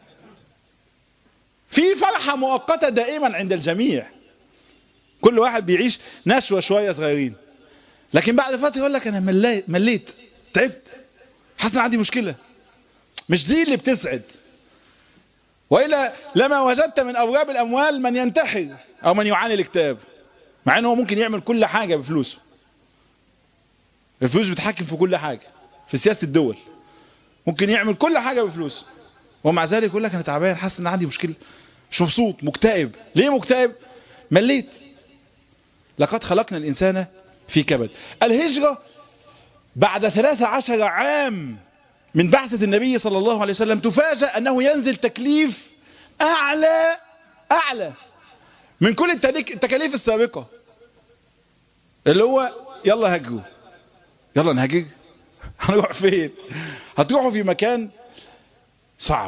في فرحة مؤقتة دائما عند الجميع كل واحد بيعيش نشوة شوية صغيرين لكن بعد فترة يقول لك انا مليت, مليت تعبت حاسس ان عندي مشكلة مش دي اللي بتسعد وإلا لما وجدت من أبواب الأموال من ينتحر أو من يعاني الاكتئاب مع أنه ممكن يعمل كل حاجة بفلوسه الفلوس بتحكم في كل حاجة في سياسة الدول ممكن يعمل كل حاجة بفلوسه ومع ذلك يقول لك أنا تعبان حاسس ان عندي مشكلة مش مبسوط مكتئب ليه مكتئب مليت لقد خلقنا الإنسان في كبد الهجرة بعد ثلاثة عشر عام من بعثة النبي صلى الله عليه وسلم تفاجأ أنه ينزل تكليف أعلى أعلى من كل التكاليف السابقة اللي هو يلا هجروا يلا نهجر هنروح فين هتروحوا في مكان صعب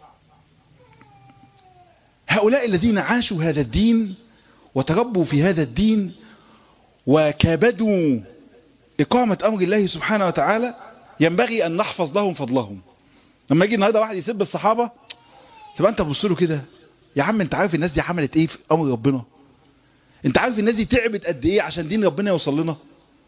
هؤلاء الذين عاشوا هذا الدين وتربوا في هذا الدين وكابدوا إقامة أمر الله سبحانه وتعالى ينبغي أن نحفظ لهم فضلهم لما يجي النهاردة واحد يسب الصحابة تبقى أنت بص له كده يا عم أنت عارف الناس دي عملت إيه في أمر ربنا أنت عارف الناس دي تعبت قد إيه عشان دين ربنا يوصل لنا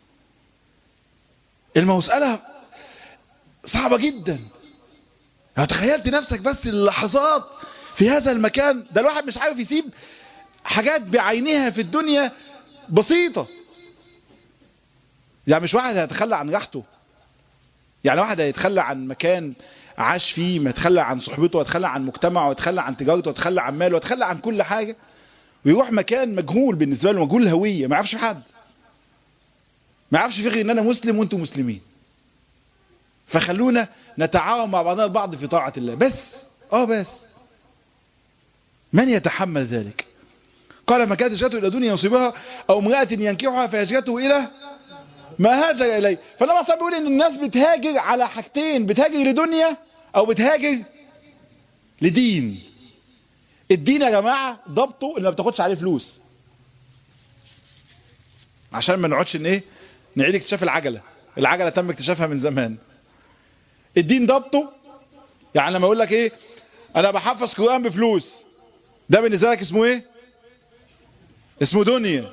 المسألة صعبة جدا لو تخيلت نفسك بس اللحظات في هذا المكان ده الواحد مش عارف يسيب حاجات بعينها في الدنيا بسيطة يعني مش واحد هيتخلى عن راحته يعني واحد هيتخلى عن مكان عاش فيه ما يتخلى عن صحبته ويتخلى عن مجتمعه ويتخلى عن تجارته ويتخلى عن ماله ويتخلى عن كل حاجة ويروح مكان مجهول بالنسبة له مجهول الهوية ما يعرفش حد ما يعرفش فيه غير ان انا مسلم وانتم مسلمين فخلونا نتعاون مع بعضنا البعض في طاعة الله بس اه بس من يتحمل ذلك قال ما كانت هجرته الى دنيا يصيبها او امرأة ينكحها فهجرته الى ما هاجر اليه فلما صار بيقول ان الناس بتهاجر على حاجتين بتهاجر لدنيا او بتهاجر لدين الدين يا جماعة ضبطه ان ما بتاخدش عليه فلوس عشان ما نقعدش ان ايه نعيد اكتشاف العجلة العجلة تم اكتشافها من زمان الدين ضبطه يعني لما اقول لك ايه انا بحفظ قرآن بفلوس ده بالنسبة لك اسمه ايه اسمه دنيا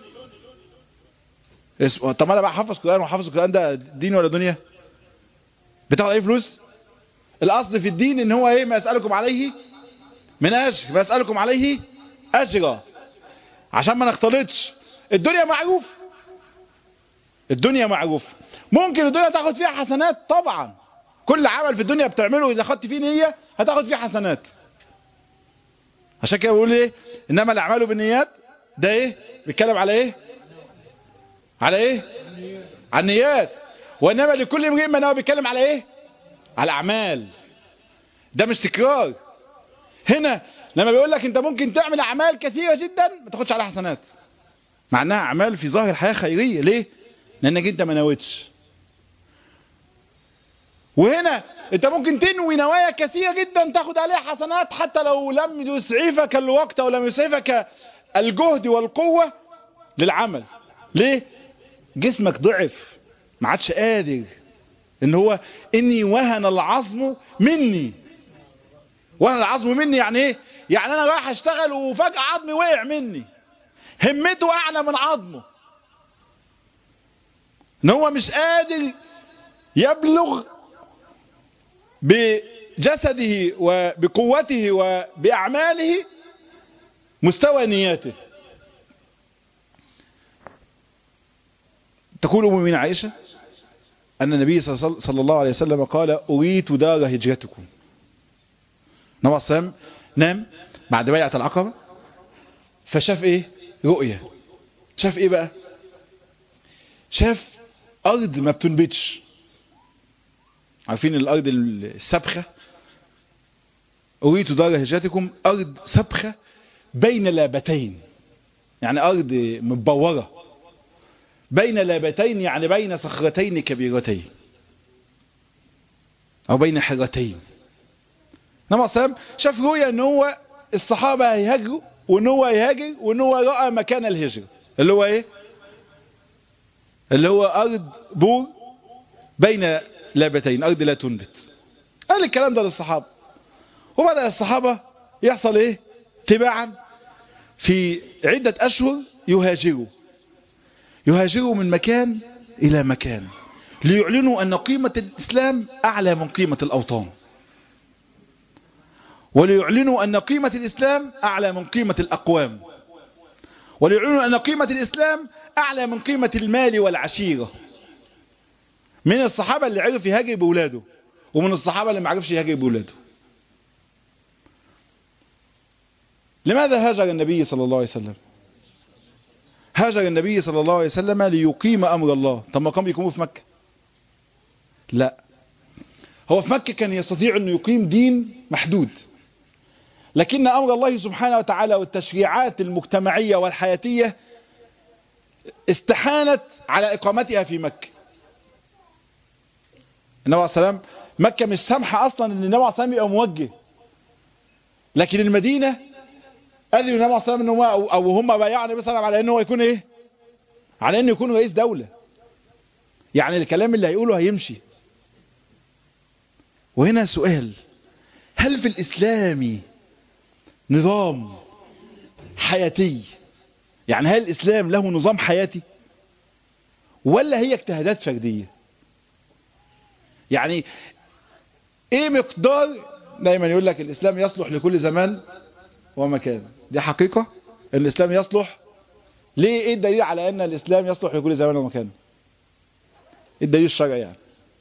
اسمه طب انا بحفظ قرآن وحفظ القرآن ده دين ولا دنيا بتاخد اي فلوس الاصل في الدين ان هو ايه ما يسألكم عليه من اجر ما يسألكم عليه اجرا عشان ما نختلطش الدنيا معروف الدنيا معروف ممكن الدنيا تاخد فيها حسنات طبعا كل عمل في الدنيا بتعمله اذا خدت فيه نية هتاخد فيه حسنات عشان كده بيقول ايه انما الاعمال بالنيات ده ايه بيتكلم على ايه على ايه على النيات وانما لكل امرئ ما هو بيتكلم على ايه على اعمال ده مش تكرار هنا لما بيقول لك انت ممكن تعمل اعمال كثيرة جدا ما تاخدش عليها حسنات مع انها اعمال في ظاهر الحياة خيرية ليه لانك انت ما نويتش وهنا انت ممكن تنوي نوايا كثيرة جدا تاخد عليها حسنات حتى لو لم يسعفك الوقت او لم يسعفك الجهد والقوة للعمل ليه جسمك ضعف ما عادش قادر ان هو اني وهن العظم مني وهن العظم مني يعني ايه يعني انا رايح اشتغل وفجأة عظمي وقع مني همته اعلى من عظمه ان هو مش قادر يبلغ بجسده وبقوته وبأعماله مستوى نياته تقول أم من عائشة أن النبي صلى الله عليه وسلم قال أريت دار هجرتكم نوع السلام نام بعد بيعة العقبة فشاف ايه رؤية شاف ايه بقى شاف أرض ما بتنبتش عارفين الأرض السبخة أريت دار هجرتكم أرض سبخة بين لابتين يعني أرض مبورة بين لابتين يعني بين صخرتين كبيرتين أو بين حرتين نما السلام شاف رؤيا ان هو الصحابة هيهاجروا وان هو هيهاجر وان هو رأى مكان الهجرة اللي هو ايه اللي هو ارض بور بين لابتين ارض لا تنبت قال الكلام ده للصحابة وبدأ الصحابة يحصل ايه تباعا في عدة اشهر يهاجروا يهاجروا من مكان الى مكان ليعلنوا ان قيمة الاسلام اعلى من قيمة الاوطان وليعلنوا أن قيمة الإسلام أعلى من قيمة الأقوام وليعلنوا أن قيمة الإسلام أعلى من قيمة المال والعشيرة من الصحابة اللي عرف يهاجر بولاده ومن الصحابة اللي ما عرفش يهاجر بولاده لماذا هاجر النبي صلى الله عليه وسلم هاجر النبي صلى الله عليه وسلم ليقيم أمر الله طب ما كان بيقوموا في مكة لا هو في مكة كان يستطيع أنه يقيم دين محدود لكن أمر الله سبحانه وتعالى والتشريعات المجتمعية والحياتية استحانت على إقامتها في مكة النبي عليه السلام مكة مش سامحة أصلا أن النبي عليه السلام يبقى موجه لكن المدينة أذن النبي عليه السلام أنه أو هم بايعوا النبي صلى الله عليه وسلم على أنه يكون إيه على أنه يكون رئيس دولة يعني الكلام اللي هيقوله هيمشي وهنا سؤال هل في الإسلام نظام حياتي يعني هل الإسلام له نظام حياتي ولا هي اجتهادات فردية يعني ايه مقدار دايما يقول لك الإسلام يصلح لكل زمان ومكان دي حقيقة الإسلام يصلح ليه ايه الدليل على ان الإسلام يصلح لكل زمان ومكان ايه الدليل الشرعي يعني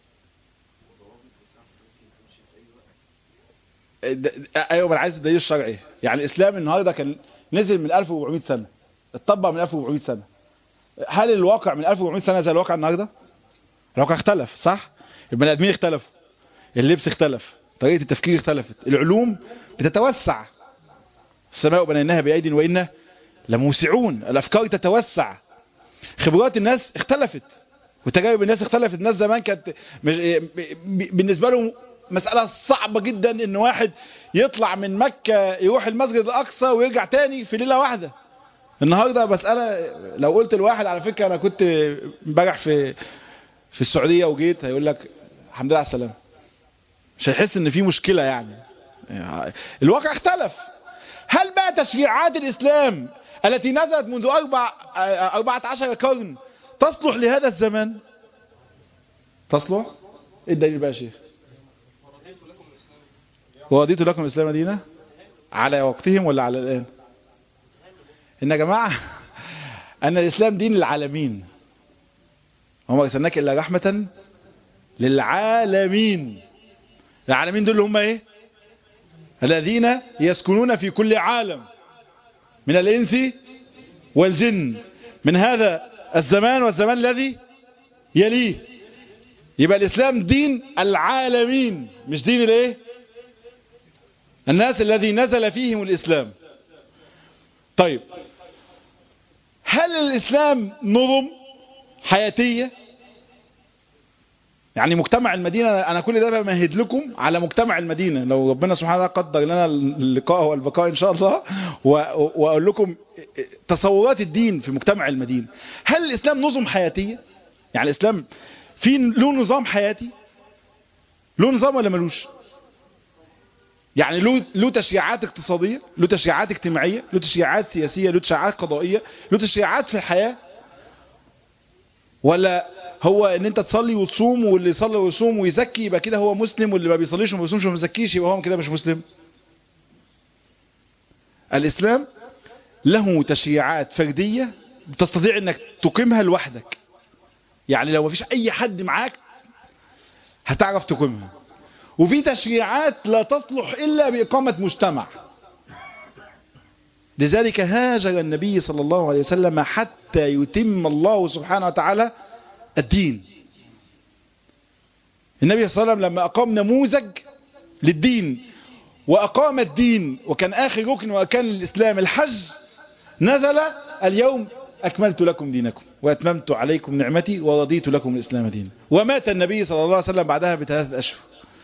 ايوه ما انا عايز الدليل الشرعي يعني الاسلام النهارده كان نزل من 1400 سنه اتطبق من 1400 سنه هل الواقع من 1400 سنه زي الواقع النهارده الواقع اختلف صح البني ادمين اختلفوا اللبس اختلف طريقه التفكير اختلفت العلوم بتتوسع السماء بنيناها بايد وانا لموسعون الافكار تتوسع خبرات الناس اختلفت وتجارب الناس اختلفت الناس زمان كانت بالنسبه لهم مسألة صعبة جدا ان واحد يطلع من مكة يروح المسجد الاقصى ويرجع تاني في ليلة واحدة النهاردة مسألة لو قلت الواحد على فكرة انا كنت امبارح في في السعودية وجيت هيقول لك الحمد لله على السلامة مش هيحس ان في مشكلة يعني الواقع اختلف هل بقى تشريعات الاسلام التي نزلت منذ اربع اربعة عشر قرن تصلح لهذا الزمان تصلح ايه الدليل بقى يا شيخ ورضيت لكم الإسلام دينا على وقتهم ولا على الآن إن يا جماعة أن الإسلام دين للعالمين وما أرسلناك إلا رحمة للعالمين العالمين دول هم إيه الذين يسكنون في كل عالم من الإنس والجن من هذا الزمان والزمان الذي يليه يبقى الإسلام دين العالمين مش دين الايه الناس الذي نزل فيهم الإسلام طيب هل الإسلام نظم حياتية يعني مجتمع المدينة أنا كل ده بمهد لكم على مجتمع المدينة لو ربنا سبحانه وتعالى قدر لنا اللقاء والبقاء إن شاء الله وأقول لكم تصورات الدين في مجتمع المدينة هل الإسلام نظم حياتية يعني الإسلام في له نظام حياتي له نظام ولا ملوش يعني له له تشريعات اقتصادية له تشريعات اجتماعية له تشريعات سياسية له تشريعات قضائية له تشريعات في الحياة ولا هو ان انت تصلي وتصوم واللي يصلي ويصوم ويزكي يبقى كده هو مسلم واللي ما بيصليش وما بيصومش وما بيزكيش يبقى هو كده مش مسلم الاسلام له تشريعات فردية تستطيع انك تقيمها لوحدك يعني لو مفيش اي حد معاك هتعرف تقيمها وفي تشريعات لا تصلح الا باقامة مجتمع لذلك هاجر النبي صلى الله عليه وسلم حتى يتم الله سبحانه وتعالى الدين النبي صلى الله عليه وسلم لما أقام نموذج للدين وأقام الدين وكان آخر ركن وكان الإسلام الحج نزل اليوم أكملت لكم دينكم وأتممت عليكم نعمتي ورضيت لكم الإسلام دينا ومات النبي صلى الله عليه وسلم بعدها بثلاثة أشهر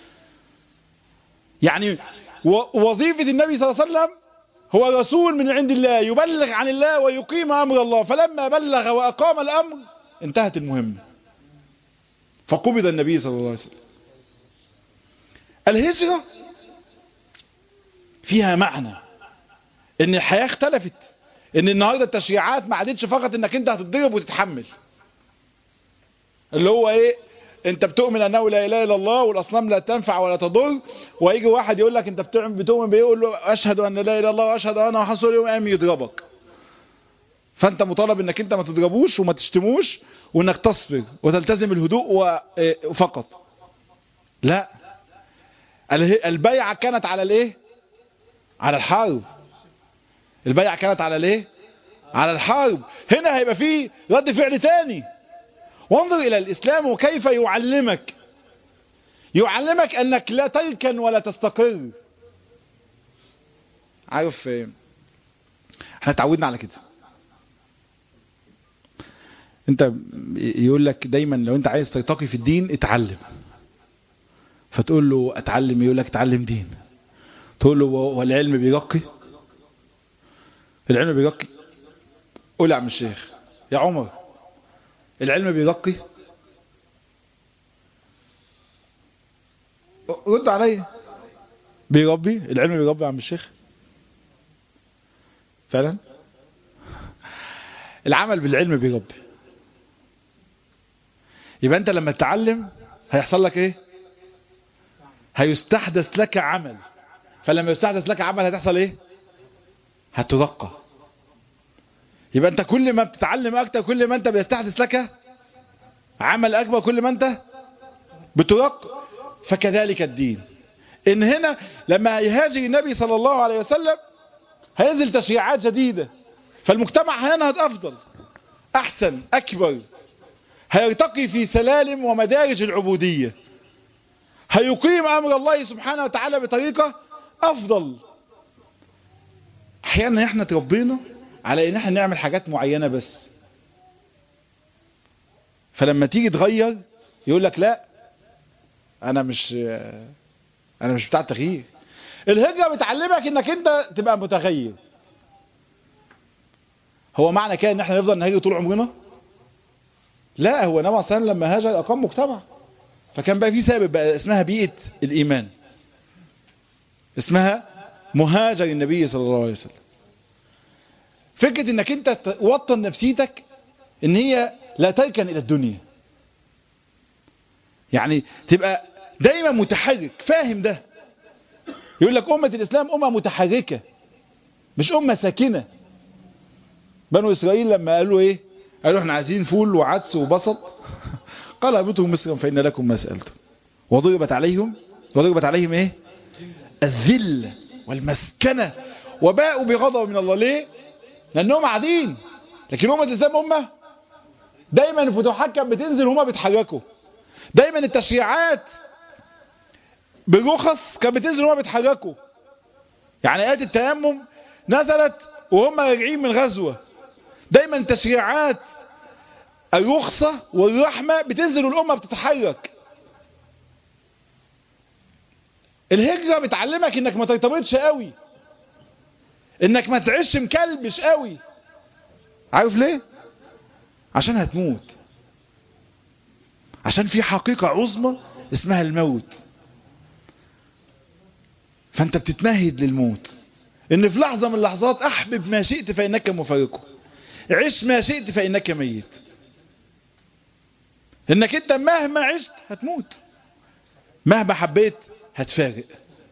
يعني وظيفة النبي صلى الله عليه وسلم هو رسول من عند الله يبلغ عن الله ويقيم أمر الله فلما بلغ وأقام الأمر انتهت المهمة فقبض النبي صلى الله عليه وسلم الهجرة فيها معنى ان الحياة اختلفت ان النهاردة التشريعات ما عادتش فقط انك انت هتتضرب وتتحمل اللي هو ايه انت بتؤمن انه لا اله الا الله والاصنام لا تنفع ولا تضر ويجي واحد يقول لك انت بتؤمن بايه يقول له اشهد ان لا اله الا الله واشهد ان محمد رسول الله قام يضربك فانت مطالب انك انت ما تضربوش وما تشتموش وانك تصبر وتلتزم الهدوء فقط لا البيعة كانت على الايه على الحرب البيعة كانت على الايه على الحرب هنا هيبقى فيه رد فعل تاني وانظر الى الاسلام وكيف يعلمك يعلمك انك لا تركن ولا تستقر عارف احنا اتعودنا على كده انت يقول لك دايما لو انت عايز ترتقي في الدين اتعلم فتقول له اتعلم يقول لك اتعلم دين تقول له والعلم بيرقي العلم بيرقي قول يا عم الشيخ يا عمر العلم بيرقي رد عليا بيربي العلم بيربي يا عم الشيخ فعلا العمل بالعلم بيربي يبقى انت لما تتعلم هيحصل لك ايه هيستحدث لك عمل فلما يستحدث لك عمل هتحصل ايه هترقى يبقى انت كل ما بتتعلم اكتر كل ما انت بيستحدث لك عمل اكبر كل ما انت بترقى فكذلك الدين ان هنا لما يهاجر النبي صلى الله عليه وسلم هينزل تشريعات جديدة فالمجتمع هينهض افضل احسن اكبر هيرتقي في سلالم ومدارج العبودية هيقيم امر الله سبحانه وتعالى بطريقة افضل احيانا احنا تربينا على ان احنا نعمل حاجات معينة بس فلما تيجي تغير يقول لك لا انا مش انا مش بتاع التغيير الهجرة بتعلمك انك انت تبقى متغير هو معنى كده ان احنا نفضل نهاجر طول عمرنا لا هو نبي صلى لما هاجر اقام مجتمع فكان بقى في سبب بقى اسمها بيئة الايمان اسمها مهاجر النبي صلى الله عليه وسلم فكرة انك انت توطن نفسيتك ان هي لا تركن الى الدنيا يعني تبقى دايما متحرك فاهم ده يقول لك أمة الإسلام أمة متحركة مش أمة ساكنة بنو إسرائيل لما قالوا إيه قالوا احنا عايزين فول وعدس وبصل قال أبوتوا مصرا فإن لكم ما سألتم وضربت عليهم وضربت عليهم إيه الذل والمسكنة وباءوا بغضب من الله ليه لأنهم قاعدين لكن أمة الإسلام أمة دايما الفتوحات كانت بتنزل وهما بيتحركوا دايما التشريعات بالرخص كانت بتنزل وهما بيتحركوا يعني آيات التيمم نزلت وهم راجعين من غزوة دايما تشريعات الرخصة والرحمة بتنزل والأمة بتتحرك الهجرة بتعلمك انك ما ترتبطش قوي انك ما تعيش مكلبش قوي عارف ليه عشان هتموت عشان في حقيقة عظمى اسمها الموت فانت بتتمهد للموت ان في لحظة من اللحظات احبب ما شئت فانك مفارقه عش ما شئت فانك ميت انك انت مهما عشت هتموت مهما حبيت هتفارق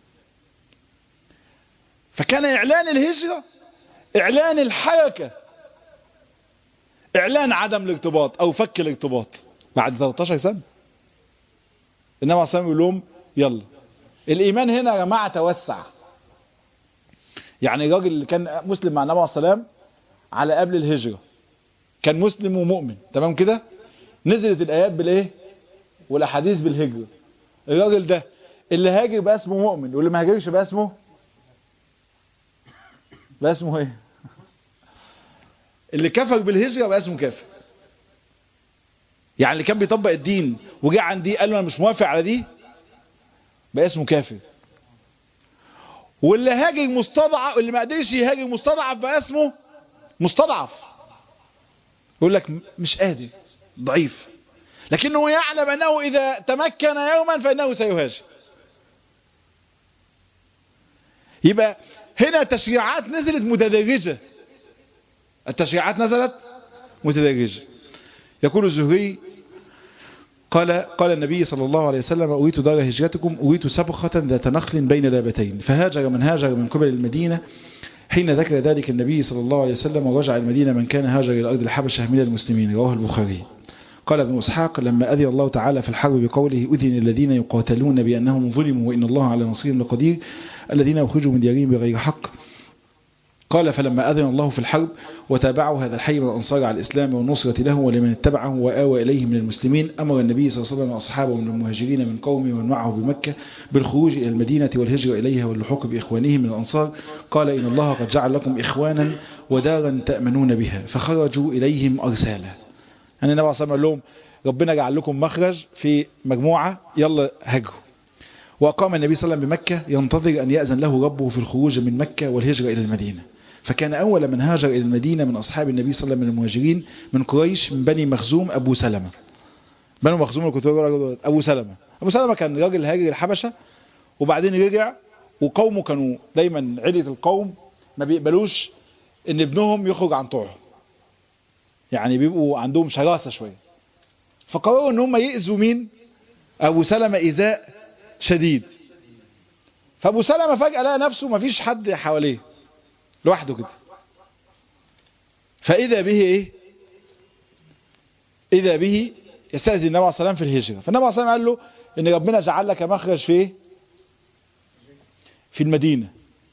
فكان اعلان الهجرة اعلان الحركة اعلان عدم الارتباط او فك الارتباط بعد 13 سنة النبي عليه الصلاة يقول لهم يلا الايمان هنا يا جماعة توسع يعني الراجل اللي كان مسلم مع النبي عليه السلام على قبل الهجرة كان مسلم ومؤمن تمام كده نزلت الايات بالايه والاحاديث بالهجرة الراجل ده اللي هاجر بقى اسمه مؤمن واللي ما هاجرش بقى اسمه بقى اسمه ايه اللي كفر بالهجرة بقى اسمه كافر يعني اللي كان بيطبق الدين وجاء عن دي قال له انا مش موافق على دي بقى اسمه كافر واللي هاجر مستضعف اللي ما قدرش يهاجر مستضعف بقى اسمه مستضعف يقول لك مش قادر ضعيف لكنه يعلم انه اذا تمكن يوما فانه سيهاجر يبقى هنا تشريعات نزلت متدرجة التشريعات نزلت متدرجة يقول الزهري قال قال النبي صلى الله عليه وسلم أريت دار هجرتكم أريت سبخة ذات نخل بين لابتين فهاجر من هاجر من قبل المدينة حين ذكر ذلك النبي صلى الله عليه وسلم ورجع المدينة من كان هاجر إلى أرض الحبشة من المسلمين رواه البخاري قال ابن إسحاق لما أذن الله تعالى في الحرب بقوله أذن الذين يقاتلون بأنهم ظلموا وإن الله على نصيرهم لقدير الذين أخرجوا من ديارهم بغير حق قال فلما أذن الله في الحرب وتابعوا هذا الحي من الأنصار على الإسلام والنصرة له ولمن اتبعه وآوى إليه من المسلمين أمر النبي صلى الله عليه وسلم أصحابه من المهاجرين من قومه ومن معه بمكة بالخروج إلى المدينة والهجرة إليها واللحوق بإخوانهم من الأنصار قال إن الله قد جعل لكم إخوانا ودارا تأمنون بها فخرجوا إليهم أرسالا يعني النبي صلى الله عليه وسلم قال لهم ربنا جعل لكم مخرج في مجموعة يلا هجروا وأقام النبي صلى الله عليه وسلم بمكة ينتظر أن يأذن له ربه في الخروج من مكة والهجرة إلى المدينة فكان أول من هاجر إلى المدينة من أصحاب النبي صلى الله عليه وسلم من المهاجرين من قريش من بني مخزوم أبو سلمة بني مخزوم اللي كنت بقول أبو سلمة أبو سلمة كان راجل هاجر الحبشة وبعدين رجع وقومه كانوا دايما علية القوم ما بيقبلوش ان ابنهم يخرج عن طوعهم يعني بيبقوا عندهم شراسة شوية فقرروا ان هم يأذوا مين ابو سلمة ايذاء شديد فابو سلمة فجأة لقى نفسه مفيش حد حواليه لوحده كده فاذا به ايه اذا به يستأذن النبي عليه الصلاة والسلام في الهجرة فالنبي عليه الصلاة والسلام قال له ان ربنا جعل لك مخرج في ايه في المدينة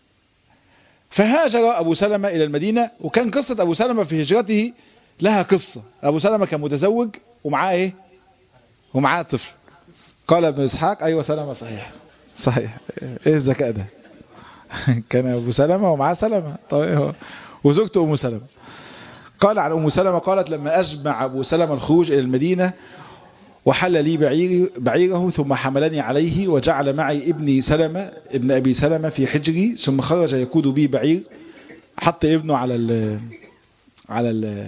فهاجر أبو سلمة إلى المدينة وكان قصة أبو سلمة في هجرته لها قصة أبو سلمة كان متزوج ومعاه إيه ومعاه طفل قال ابن إسحاق أيوة سلمة صحيح صحيح إيه الذكاء ده كان أبو سلمة ومعاه سلمة طيب وزوجته أم سلمة قال عن أم سلمة قالت لما أجمع أبو سلمة الخروج إلى المدينة وحل لي بعير بعيره ثم حملني عليه وجعل معي ابني سلمة ابن أبي سلمة في حجري ثم خرج يقود بي بعير حط ابنه على ال على ال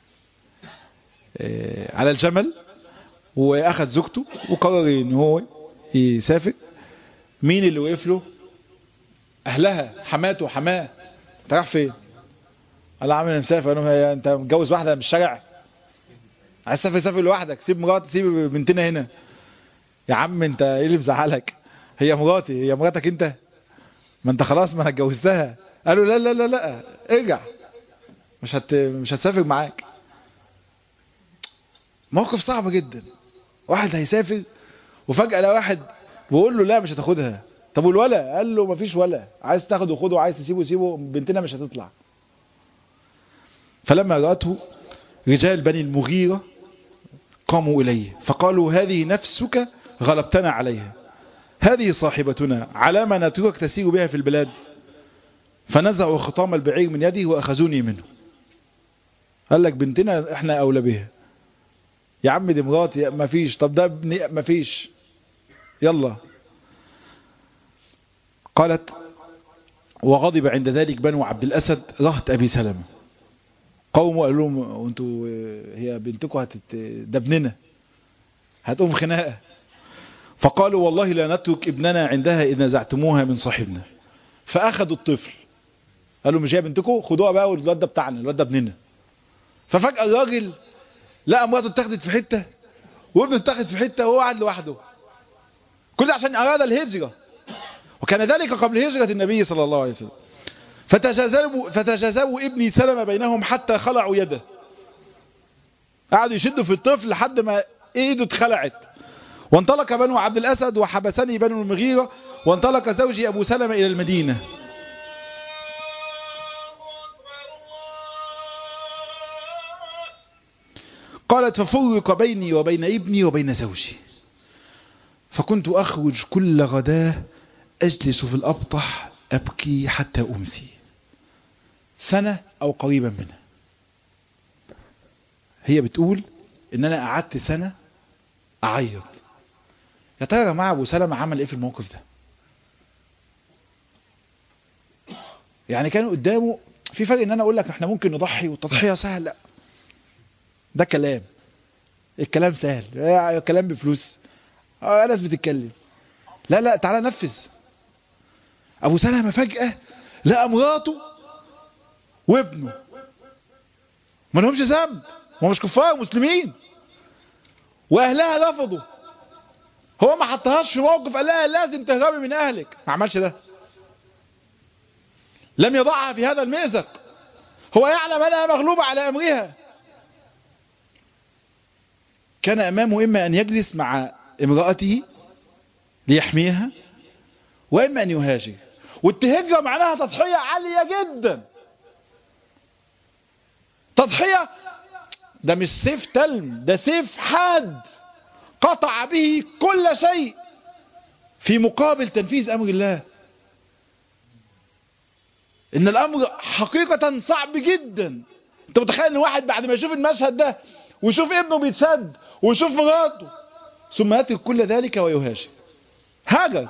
على الجمل واخد زوجته وقرر ان هو يسافر مين اللي وقف له اهلها حماته حماه انت رايح فين قال عامل مسافر انا انت متجوز واحده من الشارع عايز تسافر سافر لوحدك سيب مراتي سيب بنتنا هنا يا عم انت ايه اللي مزعلك هي مراتي هي مراتك انت ما انت خلاص ما انا اتجوزتها قالوا لا لا لا لا ارجع مش هت مش هتسافر معاك موقف صعب جدا واحد هيسافر وفجأة لا واحد بيقول له لا مش هتاخدها طب والولا قال له مفيش ولا عايز تاخده خده عايز تسيبه سيبه بنتنا مش هتطلع فلما رأته رجال بني المغيرة قاموا إليه فقالوا هذه نفسك غلبتنا عليها هذه صاحبتنا على ما نترك تسير بها في البلاد فنزعوا خطام البعير من يده وأخذوني منه قال لك بنتنا احنا أولى بها يا عم دي مراتي ما فيش طب ده ابني ما فيش يلا قالت وغضب عند ذلك بنو عبد الأسد رهط أبي سلمة قوموا قالوا لهم انتوا هي بنتكم هتت... ده ابننا هتقوم خناقه فقالوا والله لا نترك ابننا عندها إذا نزعتموها من صاحبنا فأخذوا الطفل قالوا مش هي بنتكم خدوها بقى والواد ده بتاعنا الواد ده ابننا ففجأة الراجل لقى مراته اتاخدت في حتة وابنه اتاخد في حتة وهو قاعد لوحده كل عشان أراد الهجرة وكان ذلك قبل هجرة النبي صلى الله عليه وسلم فتجاذبوا, فتجاذبوا ابني سلم بينهم حتى خلعوا يده قعدوا يشدوا في الطفل لحد ما ايده اتخلعت وانطلق بنو عبد الأسد وحبسني بنو المغيرة وانطلق زوجي أبو سلمة إلى المدينة قالت ففرق بيني وبين ابني وبين زوجي فكنت أخرج كل غداه أجلس في الأبطح أبكي حتى أمسي سنة أو قريبا منها هي بتقول إن أنا قعدت سنة أعيط يا ترى يا جماعة أبو سلمة عمل إيه في الموقف ده يعني كانوا قدامه في فرق إن أنا أقول لك إحنا ممكن نضحي والتضحية سهل لا ده كلام الكلام سهل الكلام بفلوس اه ناس بتتكلم لا لا تعالى نفذ ابو سلمة فجأة لقى مراته وابنه ما لهمش ذنب هم مش كفار مسلمين واهلها رفضوا هو ما حطهاش في موقف قال لها لازم تهربي من اهلك ما عملش ده لم يضعها في هذا المأزق هو يعلم انها مغلوبة على امرها كان امامه اما ان يجلس مع امرأته ليحميها واما ان يهاجر والتهجر معناها تضحية عالية جدا تضحية ده مش سيف تلم ده سيف حاد قطع به كل شيء في مقابل تنفيذ امر الله ان الامر حقيقة صعب جدا انت متخيل ان واحد بعد ما يشوف المشهد ده ويشوف ابنه بيتسد ويشوف مراته ثم يترك كل ذلك ويهاجر هاجر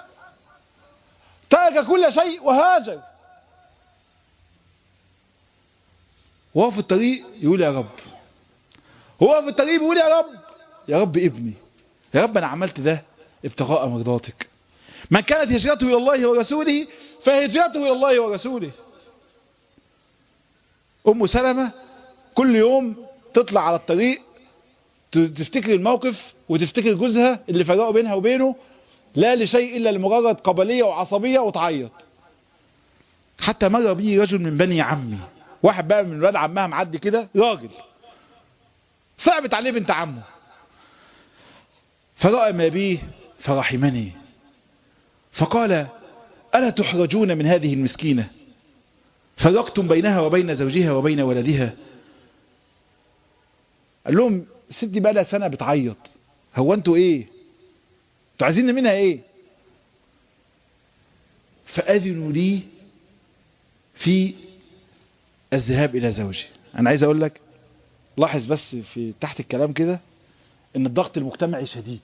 ترك كل شيء وهاجر وهو في الطريق يقول يا رب هو في الطريق بيقول يا رب يا رب ابني يا رب انا عملت ده ابتغاء مرضاتك من كانت هجرته الى الله ورسوله فهجرته الى الله ورسوله ام سلمة كل يوم تطلع على الطريق تفتكر الموقف وتفتكر جوزها اللي فرقوا بينها وبينه لا لشيء إلا لمجرد قبلية وعصبية وتعيط حتى مر بي رجل من بني عمي واحد بقى من ولاد عمها معدي كده راجل صعبت عليه بنت عمه فرأى ما بيه فرحمني فقال ألا تحرجون من هذه المسكينة فرقتم بينها وبين زوجها وبين ولدها قال لهم الست دي بقى لها سنة بتعيط هو انتوا ايه انتوا عايزين منها ايه فأذنوا لي في الذهاب الى زوجي انا عايز اقول لك لاحظ بس في تحت الكلام كده ان الضغط المجتمعي شديد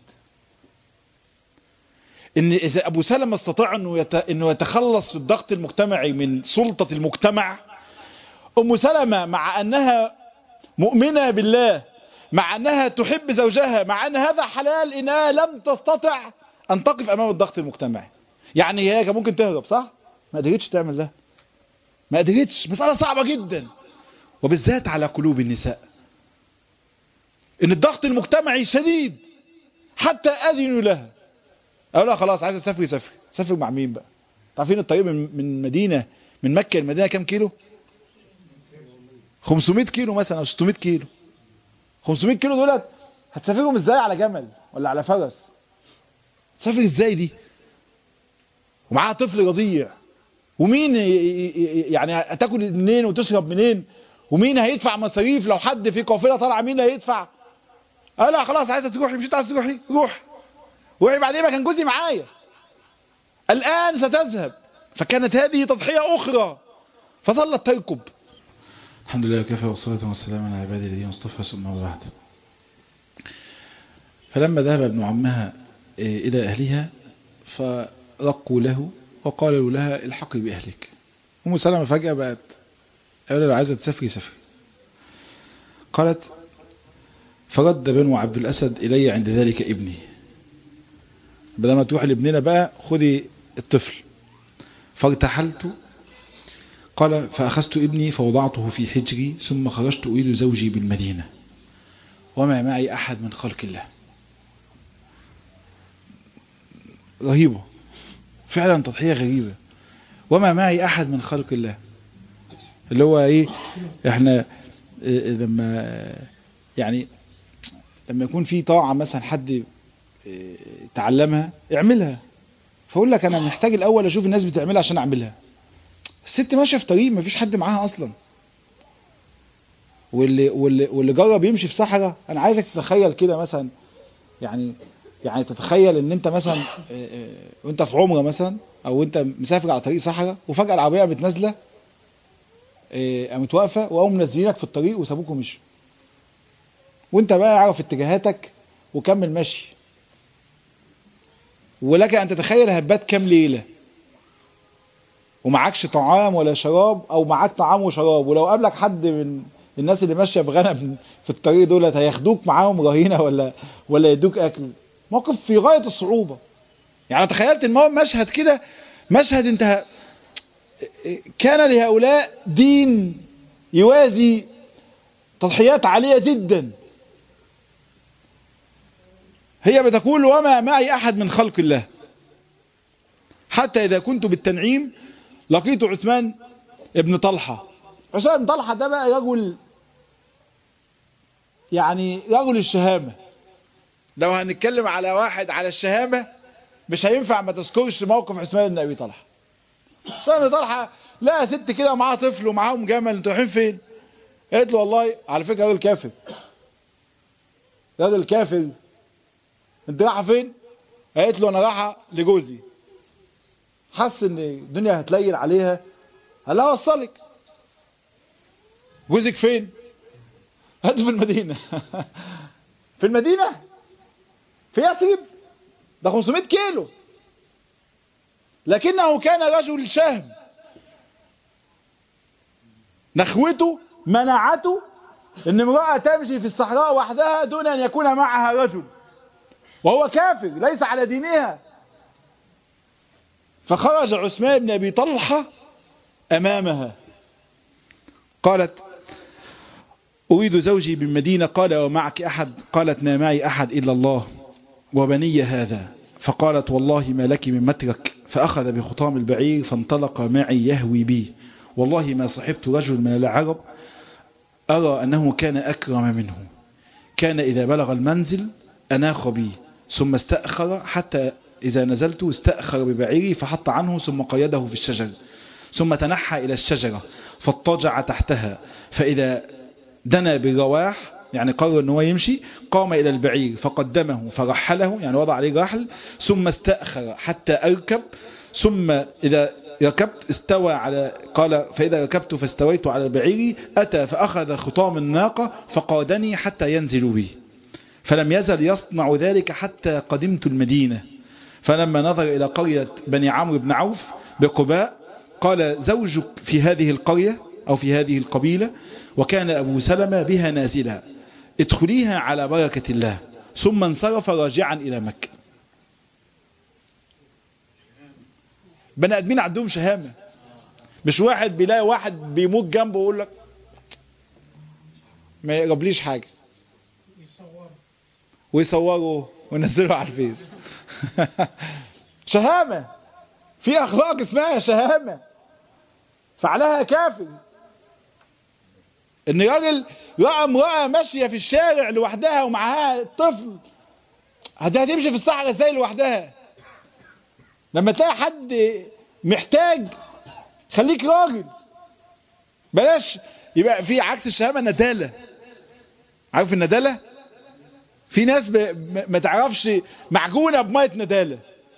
ان اذا ابو سلمة استطاع انه يت... انه يتخلص في الضغط المجتمعي من سلطة المجتمع ام سلمة مع انها مؤمنة بالله مع انها تحب زوجها مع ان هذا حلال انها لم تستطع ان تقف امام الضغط المجتمعي يعني هي كان ممكن تهرب صح ما قدرتش تعمل ده ما قدرتش مسألة صعبة جدا وبالذات على قلوب النساء ان الضغط المجتمعي شديد حتى اذنوا لها اقول لها خلاص عايزه تسافري سافري سافري مع مين بقى عارفين الطريق من من مدينه من مكه المدينه كام كيلو 500 كيلو مثلا او 600 كيلو 500 كيلو دولت هتسافرهم ازاي على جمل ولا على فرس تسافر ازاي دي ومعاها طفل رضيع ومين يعني هتاكل منين وتشرب منين ومين هيدفع مصاريف لو حد في قافله طالعه مين هيدفع اه لا خلاص عايزه تروحي مش عايزه تروحي روح روحي بعدين ما كان جوزي معايا الان ستذهب فكانت هذه تضحيه اخرى فظلت تركب الحمد لله وكفى والصلاة والسلام على عبادي الذين اصطفى ثم بعد فلما ذهب ابن عمها إلى أهلها فرقوا له وقالوا لها الحقي بأهلك أم سلمة فجأة بقت قالوا له عايزة تسافري سافري قالت فرد بنو عبد الأسد إلي عند ذلك ابني بدل ما تروح لابننا بقى خدي الطفل فارتحلت قال فأخذت ابني فوضعته في حجري ثم خرجت أريد زوجي بالمدينة وما معي أحد من خلق الله رهيبة فعلا تضحية غريبة وما معي أحد من خلق الله اللي هو ايه احنا إيه لما يعني لما يكون في طاعة مثلا حد إيه تعلمها اعملها فاقول لك انا محتاج الاول اشوف الناس بتعملها عشان اعملها الست ماشيه في طريق مفيش حد معاها اصلا واللي واللي واللي جرب يمشي في صحراء انا عايزك تتخيل كده مثلا يعني يعني تتخيل ان انت مثلا وانت في عمره مثلا او انت مسافر على طريق صحراء وفجاه العربيه قامت نازله قامت واقفه وقاموا منزلينك في الطريق وسابوك ومشوا وانت بقى عارف اتجاهاتك وكمل ماشي ولك ان تتخيل هبات كام ليله ومعكش طعام ولا شراب او معاك طعام وشراب ولو قابلك حد من الناس اللي ماشيه بغنم في الطريق دولت هياخدوك معاهم رهينه ولا ولا يدوك اكل موقف في غايه الصعوبه يعني تخيلت ان هو مشهد كده مشهد انت كان لهؤلاء دين يوازي تضحيات عاليه جدا هي بتقول وما معي احد من خلق الله حتى اذا كنت بالتنعيم لقيت عثمان ابن طلحه عثمان بن طلحه ده بقى رجل يعني رجل الشهامه لو هنتكلم على واحد على الشهامه مش هينفع ما تذكرش موقف عثمان بن ابي طلحه عثمان بن طلحه لا ست كده معاها طفل ومعاهم جمل انتوا رايحين فين قالت له والله على فكره راجل كافر راجل كافر انت رايحه فين قالت له انا رايحه لجوزي حس ان الدنيا هتليل عليها قال لها وصلك جوزك فين هاته في المدينة في المدينة في يثرب ده 500 كيلو لكنه كان رجل شهم نخوته منعته ان امرأة تمشي في الصحراء وحدها دون ان يكون معها رجل وهو كافر ليس على دينها فخرج عثمان بن ابي طلحة امامها قالت أريد زوجي بالمدينة قال ومعك أحد قالت ما معي أحد إلا الله وبني هذا فقالت والله ما لك من مترك فأخذ بخطام البعير فانطلق معي يهوي بي والله ما صحبت رجل من العرب أرى أنه كان أكرم منه كان إذا بلغ المنزل أناخ بي ثم استأخر حتى إذا نزلت استأخر ببعيري فحط عنه ثم قيده في الشجر ثم تنحى إلى الشجرة فاضطجع تحتها فإذا دنا بالرواح يعني قرر ان هو يمشي قام الى البعير فقدمه فرحله يعني وضع عليه رحل ثم استأخر حتى اركب ثم اذا ركبت استوى على قال فاذا ركبت فاستويت على البعير اتى فاخذ خطام الناقة فقادني حتى ينزل بي فلم يزل يصنع ذلك حتى قدمت المدينة فلما نظر الى قرية بني عمرو بن عوف بقباء قال زوجك في هذه القرية أو في هذه القبيلة وكان أبو سلمة بها نازلا ادخليها على بركة الله ثم انصرف راجعا إلى مكة بني ادمين عندهم شهامة مش واحد بيلاقي واحد بيموت جنبه ويقول لك ما يقربليش حاجة ويصوروا وينزلوا على الفيس شهامة في أخلاق اسمها شهامة فعلها كافر ان راجل رأى امرأة ماشية في الشارع لوحدها ومعها طفل هتمشي في الصحراء ازاي لوحدها لما تلاقي حد محتاج خليك راجل بلاش يبقى في عكس الشهامة ندالة عارف الندالة في ناس ب... ما تعرفش معجونة بمية ندالة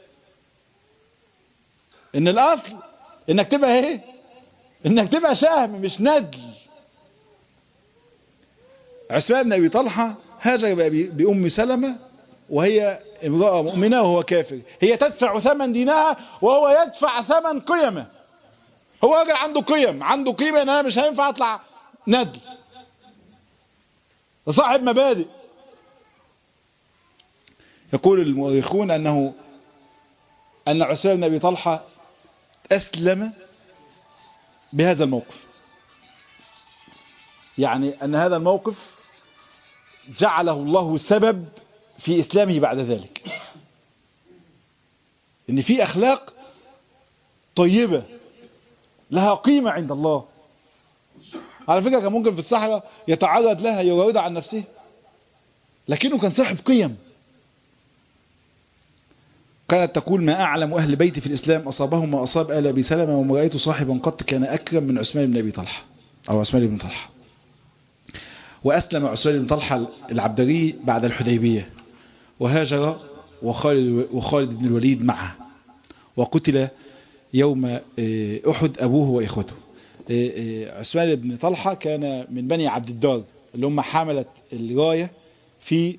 ان الاصل انك تبقى ايه انك تبقى شهم مش ندل عثمان بن ابي طلحه هاجر بام سلمة وهي امرأة مؤمنة وهو كافر هي تدفع ثمن دينها وهو يدفع ثمن قيمه هو راجل عنده قيم عنده قيمة ان انا مش هينفع اطلع ندل صاحب مبادئ يقول المؤرخون انه أن عثمان بن أبي طلحة أسلم بهذا الموقف يعني أن هذا الموقف جعله الله سبب في إسلامه بعد ذلك إن في أخلاق طيبة لها قيمة عند الله على فكرة كان ممكن في الصحراء يتعرض لها يراود عن نفسه لكنه كان صاحب قيم كانت تقول ما أعلم أهل بيتي في الإسلام أصابهم ما أصاب آل أبي سلمة وما رأيت صاحبا قط كان أكرم من عثمان بن أبي طلحة أو عثمان بن طلحة وأسلم عثمان بن طلحة العبدري بعد الحديبية وهاجر وخالد, وخالد بن الوليد معه وقتل يوم أحد أبوه وإخوته عثمان بن طلحة كان من بني عبد الدار اللي هم حملت الراية في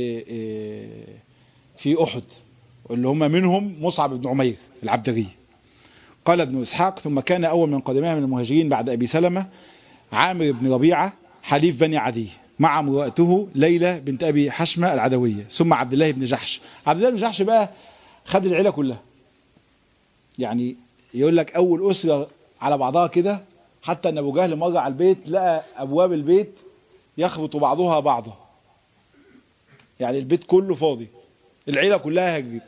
في أحد اللي هم منهم مصعب بن عمير العبدري قال ابن إسحاق ثم كان أول من قدمها من المهاجرين بعد أبي سلمة عامر بن ربيعة حليف بني عدي مع امرأته ليلى بنت أبي حشمة العدوية ثم عبد الله بن جحش عبد الله بن جحش بقى خد العيلة كلها يعني يقول لك أول أسرة على بعضها كده حتى أن أبو جهل مر على البيت لقى أبواب البيت يخبط بعضها بعضا يعني البيت كله فاضي العيلة كلها هجرت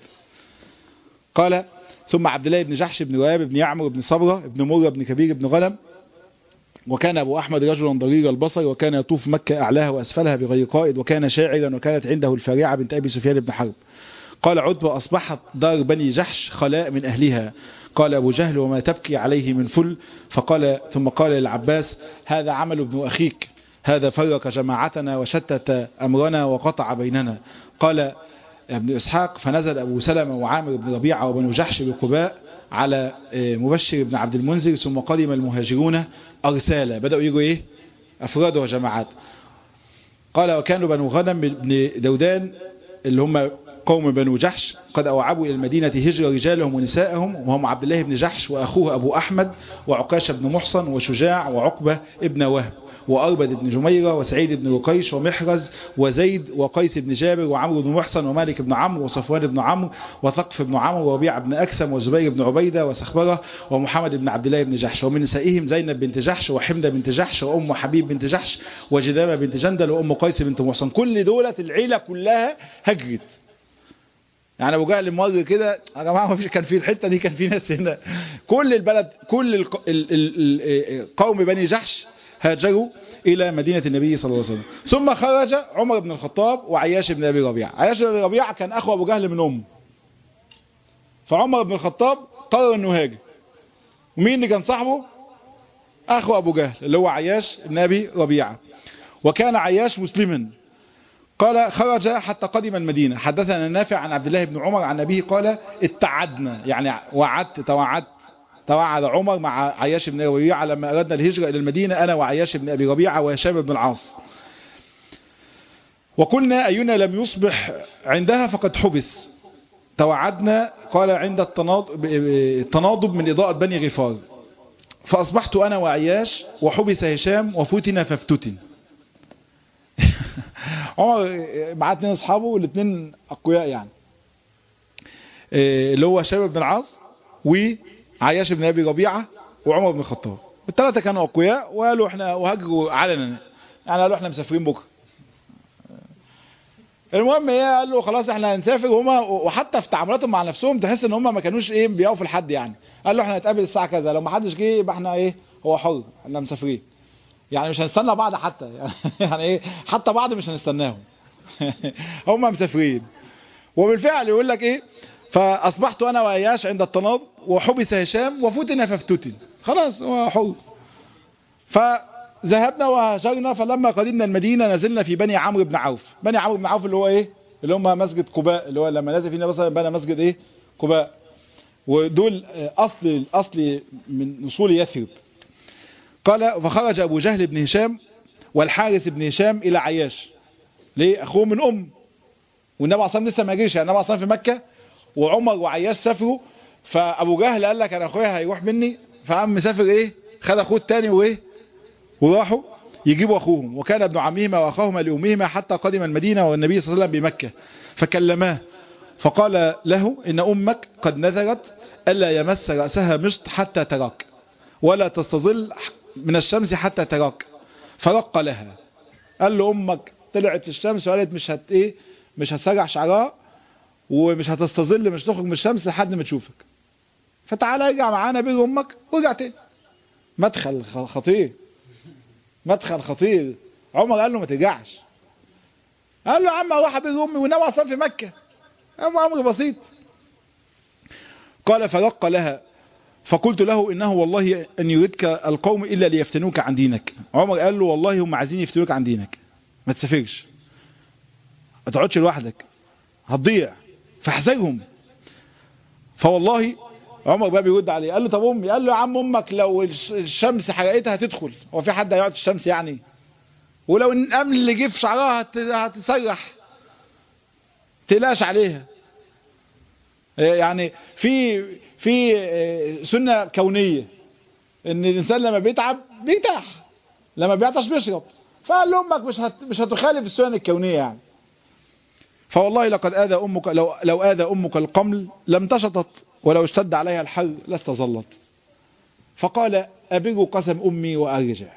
قال ثم عبد الله بن جحش بن وهاب بن يعمر بن صبرة بن مرة بن كبير بن غنم وكان أبو أحمد رجلا ضرير البصر وكان يطوف مكة أعلاها وأسفلها بغير قائد وكان شاعرا وكانت عنده الفارعة بنت أبي سفيان بن حرب قال عتبة أصبحت دار بني جحش خلاء من أهلها قال أبو جهل وما تبكي عليه من فل فقال ثم قال للعباس هذا عمل ابن أخيك هذا فرق جماعتنا وشتت أمرنا وقطع بيننا قال ابن إسحاق فنزل أبو سلمة وعامر بن ربيعة وبنو جحش بقباء على مبشر بن عبد المنذر ثم قدم المهاجرون أرسالا بدأوا يجوا إيه أفراد وجماعات قال وكانوا بنو غنم بن دودان اللي هم قوم بنو جحش قد أوعبوا إلى المدينة هجر رجالهم ونسائهم وهم عبد الله بن جحش وأخوه أبو أحمد وعكاش بن محصن وشجاع وعقبة ابن وهب وأربد بن جميرة وسعيد بن رقيش ومحرز وزيد وقيس بن جابر وعمرو بن محصن ومالك بن عمرو وصفوان بن عمرو وثقف بن عمرو وربيع بن أكسم وزبير بن عبيدة وسخبرة ومحمد بن عبد الله بن جحش ومن نسائهم زينب بنت جحش وحمدة بنت جحش وأم حبيب بنت جحش وجدامة بنت جندل وأم قيس بنت محصن كل دولة العيلة كلها هجرت يعني ابو جهل مر كده يا جماعه ما فيش كان في الحته دي كان في ناس هنا كل البلد كل الق... ال... ال... ال... قوم بني جحش هاجروا الى مدينه النبي صلى الله عليه وسلم ثم خرج عمر بن الخطاب وعياش بن ابي ربيعه عياش بن ابي ربيعه كان اخو ابو جهل من امه فعمر بن الخطاب قرر انه يهاجر ومين اللي كان صاحبه اخو ابو جهل اللي هو عياش بن ابي ربيعه وكان عياش مسلما قال خرج حتى قدم المدينة حدثنا نافع عن عبد الله بن عمر عن أبيه قال اتعدنا يعني وعدت توعدت توعد عمر مع عياش بن ربيعة لما أردنا الهجرة إلى المدينة أنا وعياش بن أبي ربيعة وهشام بن العاص وقلنا أينا لم يصبح عندها فقد حبس توعدنا قال عند التناضب من إضاءة بني غفار فأصبحت أنا وعياش وحبس هشام وفتن فافتتن عمر معاه اتنين اصحابه والاثنين اقوياء يعني اللي هو هشام بن العاص وعياش بن ابي ربيعه وعمر بن الخطاب الثلاثه كانوا اقوياء وقالوا احنا وهاجروا علنا يعني قالوا احنا مسافرين بكره المهم ايه قال له خلاص احنا هنسافر وهما وحتى في تعاملاتهم مع نفسهم تحس ان هم ما كانوش ايه بيقفوا لحد يعني قال له احنا هنتقابل الساعه كذا لو ما حدش جه يبقى احنا ايه هو حر احنا مسافرين يعني مش هنستنى بعض حتى يعني ايه حتى بعض مش هنستناهم هم مسافرين وبالفعل يقول لك ايه فاصبحت انا واياش عند التناض وحبس هشام وفتن فافتتن خلاص هو حر فذهبنا وهاجرنا فلما قدمنا المدينه نزلنا في بني عمرو بن عوف بني عمرو بن عوف اللي هو ايه اللي هم مسجد قباء اللي هو لما نزل فينا مثلا بنى مسجد ايه قباء ودول اصل الاصل من اصول يثرب قال فخرج أبو جهل بن هشام والحارث بن هشام إلى عياش ليه أخوه من أم والنبي عليه لسه ما جيش يعني النبي عليه في مكة وعمر وعياش سافروا فأبو جهل قال لك أنا أخويا هيروح مني فقام مسافر إيه خد أخوه التاني وإيه وراحوا يجيبوا أخوهم وكان ابن عمهما وأخاهما لأمهما حتى قدم المدينة والنبي صلى الله عليه وسلم بمكة فكلماه فقال له إن أمك قد نذرت ألا يمس رأسها مشط حتى تراك ولا تستظل من الشمس حتى تراك فرق لها قال له أمك طلعت في الشمس وقالت مش هت إيه مش هتسرح شعرها ومش هتستظل مش تخرج من الشمس لحد ما تشوفك فتعالى ارجع معانا بير أمك ورجع تاني مدخل خطير مدخل خطير عمر قال له ما ترجعش قال له يا عم اروح ابير امي ونام اصلا في مكه امر امر بسيط قال فرق لها فقلت له انه والله ان يريدك القوم الا ليفتنوك عن دينك عمر قال له والله هم عايزين يفتنوك عن دينك ما تسافرش ما تقعدش لوحدك هتضيع فاحذرهم فوالله عمر بقى بيرد عليه قال له طب امي قال له يا عم امك لو الشمس حرقتها هتدخل هو في حد هيقعد في الشمس يعني ولو ان الامن اللي جه في شعرها هتسرح تقلقش عليها يعني في في سنة كونية ان الانسان لما بيتعب بيتاح لما بيعطش بيشرب فقال لامك مش هت مش هتخالف السنن الكونية يعني فوالله لقد آذى أمك لو, لو آذى أمك القمل لم تشطت ولو اشتد عليها الحر لاستظلت فقال أبر قسم أمي وأرجع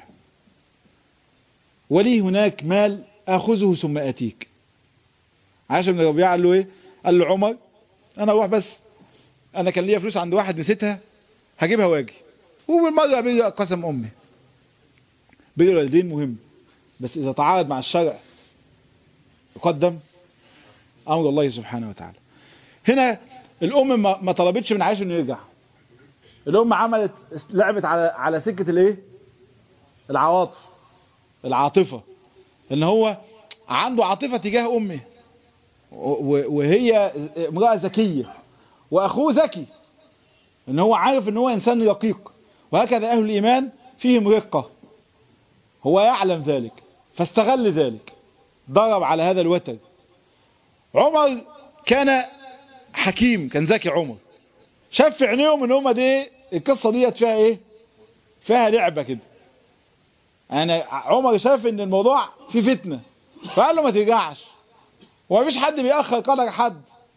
ولي هناك مال أخذه ثم أتيك عائشة بن ربيعة قال له إيه قال له عمر أنا أروح بس أنا كان ليا فلوس عند واحد نسيتها هجيبها واجي وبالمرة أبر قسم أمي بر الوالدين مهم بس إذا تعارض مع الشرع يقدم أمر الله سبحانه وتعالى هنا الأم ما طلبتش من عائشة إنه يرجع الأم عملت لعبت على على سكة الإيه العواطف العاطفة ان هو عنده عاطفة تجاه امه وهي امرأة ذكية واخوه ذكي ان هو عارف ان هو انسان رقيق وهكذا اهل الايمان فيهم رقة هو يعلم ذلك فاستغل ذلك ضرب على هذا الوتر عمر كان حكيم كان ذكي عمر شاف في عينيهم ان هم دي القصة ديت فيها ايه فيها لعبة كده انا عمر شاف ان الموضوع فيه فتنة فقال له ما ترجعش ومفيش حد بيأخر قدر حد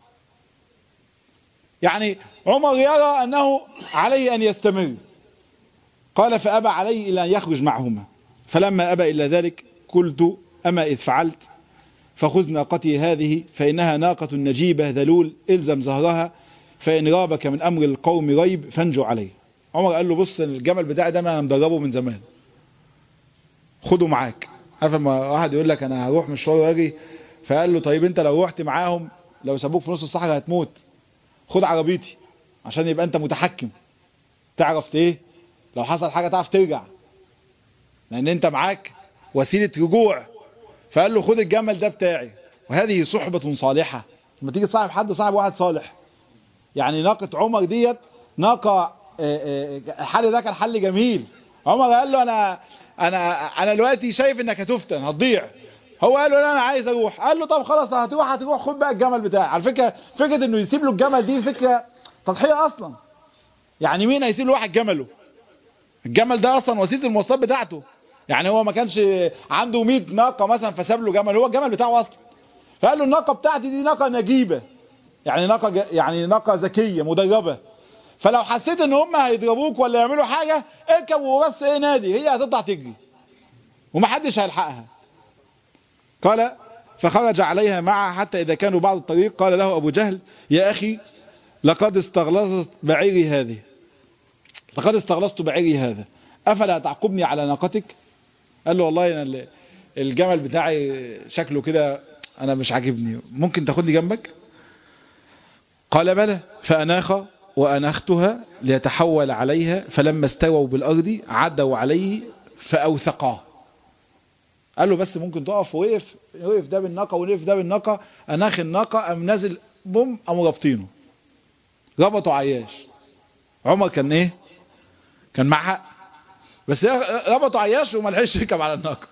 يعني عمر يرى انه عليه ان يستمر قال فأبى عليه إلا أن يخرج معهما فلما أبى إلا ذلك قلت أما إذ فعلت فخذ ناقتي هذه فإنها ناقة نجيبة ذلول إلزم زهرها فإن رابك من أمر القوم ريب فانجو عليه عمر قال له بص الجمل بتاعي ده أنا مدربه من زمان خده معاك عارف لما واحد يقول لك انا هروح مشوار واجي فقال له طيب انت لو رحت معاهم لو سابوك في نص الصحراء هتموت خد عربيتي عشان يبقى انت متحكم تعرف ايه لو حصل حاجة تعرف ترجع لان انت معاك وسيلة رجوع فقال له خد الجمل ده بتاعي وهذه صحبة صالحة لما تيجي تصاحب حد صاحب واحد صالح يعني ناقة عمر ديت ناقة الحل ده كان حل جميل عمر قال له انا انا انا دلوقتي شايف انك هتفتن هتضيع هو قال له لا انا عايز اروح قال له طب خلاص هتروح هتروح خد بقى الجمل بتاعي على فكره فكره انه يسيب له الجمل دي فكره تضحيه اصلا يعني مين هيسيب له واحد جمله الجمل ده اصلا وسيله المواصلات بتاعته يعني هو ما كانش عنده 100 ناقه مثلا فساب له جمل هو الجمل بتاعه اصلا فقال له الناقه بتاعتي دي ناقه نجيبه يعني ناقه ج... يعني ناقه ذكيه مدربه فلو حسيت ان هم هيضربوك ولا يعملوا حاجة اركب وبس ايه نادي هي هتطلع تجري ومحدش هيلحقها قال فخرج عليها معها حتى اذا كانوا بعض الطريق قال له ابو جهل يا اخي لقد استغلظت بعيري هذه لقد استغلظت بعيري هذا افلا تعقبني على ناقتك قال له والله انا الجمل بتاعي شكله كده انا مش عاجبني ممكن تاخدني جنبك قال بلى فاناخ وأنختها ليتحول عليها فلما استووا بالأرض عدوا عليه فأوثقاه قال له بس ممكن تقف وقف وقف ده بالناقة وقف ده بالناقة أناخ الناقة أم نازل بوم أم رابطينه ربطوا عياش عمر كان ايه كان مع حق بس ربطوا عياش وما لحقش يركب على الناقة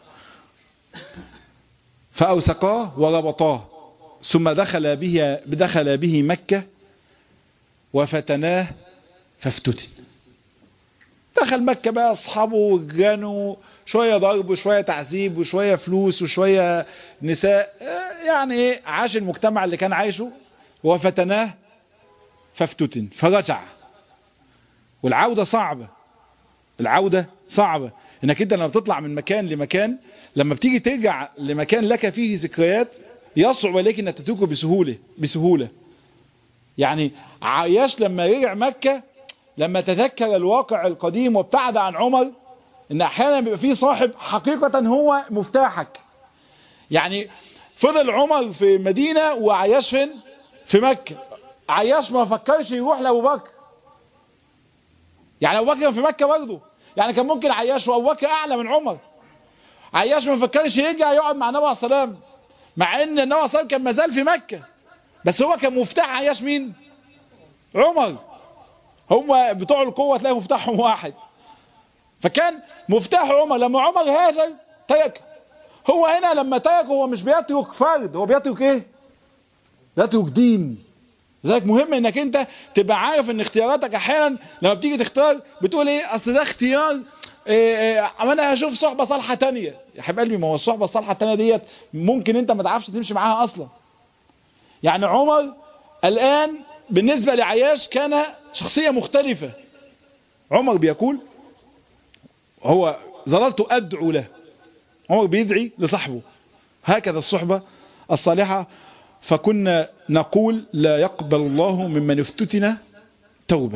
فأوثقاه وربطاه ثم دخل به دخل به مكة وفتناه فافتتن دخل مكة بقى أصحابه وجانوا شوية ضرب وشوية تعذيب وشوية فلوس وشوية نساء يعني ايه عاش المجتمع اللي كان عايشه وفتناه فافتتن فرجع والعودة صعبة العودة صعبة انك انت لما بتطلع من مكان لمكان لما بتيجي ترجع لمكان لك فيه ذكريات يصعب عليك انك تتركه بسهولة بسهولة يعني عياش لما رجع مكة لما تذكر الواقع القديم وابتعد عن عمر ان احيانا بيبقى فيه صاحب حقيقة هو مفتاحك يعني فضل عمر في مدينة وعياش فين في مكة عياش ما فكرش يروح لابو بكر يعني ابو بكر كان في مكة برضه يعني كان ممكن عياش وابو بكر اعلى من عمر عياش ما فكرش يرجع يقعد مع النبي عليه السلام مع ان النبي عليه السلام كان مازال في مكة بس هو كان مفتاح عياش مين عمر هم بتوع القوة تلاقي مفتاحهم واحد فكان مفتاح عمر لما عمر هاجر ترك هو هنا لما ترك هو مش بيترك فرد هو بيترك ايه بيترك دين لذلك مهم انك انت تبقى عارف ان اختياراتك احيانا لما بتيجي تختار بتقول ايه اصل ده اختيار إيه إيه انا هشوف صحبة صالحة تانية يا حبيب قلبي ما هو الصحبة الصالحة التانية ديت ممكن انت ما تعرفش تمشي معاها اصلا يعني عمر الان بالنسبة لعياش كان شخصية مختلفة عمر بيقول هو ظللت ادعو له عمر بيدعي لصاحبه هكذا الصحبة الصالحة فكنا نقول لا يقبل الله ممن افتتن توبة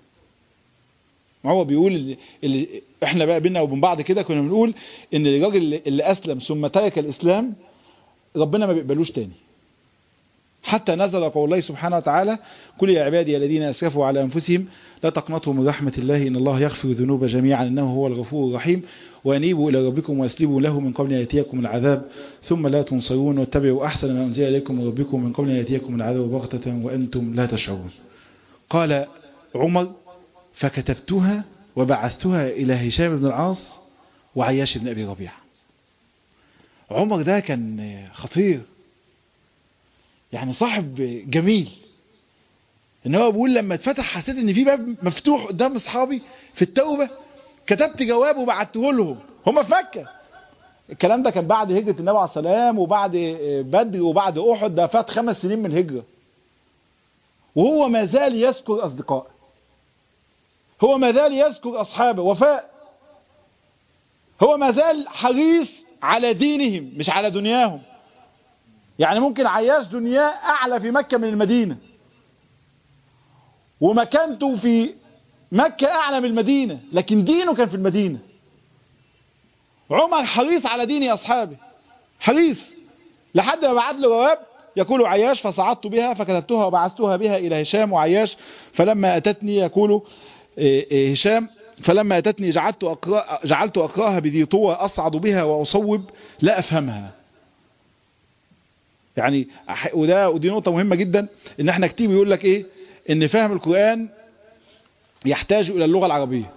هو بيقول اللي, اللي احنا بقى بينا وبين بعض كده كنا بنقول ان الراجل اللي, اللي اسلم ثم ترك الاسلام ربنا ما بيقبلوش تاني حتى نزل قول الله سبحانه وتعالى كل يا عبادي الذين اسرفوا على انفسهم لا تقنطوا من رحمة الله ان الله يغفر الذنوب جميعا انه هو الغفور الرحيم وانيبوا الى ربكم واسلموا له من قبل ان ياتيكم العذاب ثم لا تنصرون واتبعوا احسن ما انزل اليكم من ربكم من قبل ان ياتيكم العذاب بغتة وانتم لا تشعرون قال عمر فكتبتها وبعثتها الى هشام بن العاص وعياش بن ابي ربيعه عمر ده كان خطير يعني صاحب جميل ان هو بيقول لما اتفتح حسيت ان في باب مفتوح قدام اصحابي في التوبة كتبت جواب وبعته لهم هم في مكة الكلام ده كان بعد هجرة النبي عليه السلام وبعد بدر وبعد احد ده فات خمس سنين من الهجرة وهو ما زال يذكر اصدقائه هو ما زال يذكر اصحابه وفاء هو ما زال حريص على دينهم مش على دنياهم يعني ممكن عياش دنياه اعلى في مكة من المدينة ومكانته في مكة اعلى من المدينة لكن دينه كان في المدينة عمر حريص على دين اصحابه حريص لحد ما بعت له جواب يقول عياش فصعدت بها فكتبتها وبعثتها بها الى هشام وعياش فلما اتتني يقول هشام فلما اتتني جعلت أقرأ جعلت اقراها بذي طوى اصعد بها واصوب لا افهمها يعني وده ودي نقطة مهمة جدا ان احنا كتير بيقول لك ايه ان فهم القرآن يحتاج الى اللغة العربية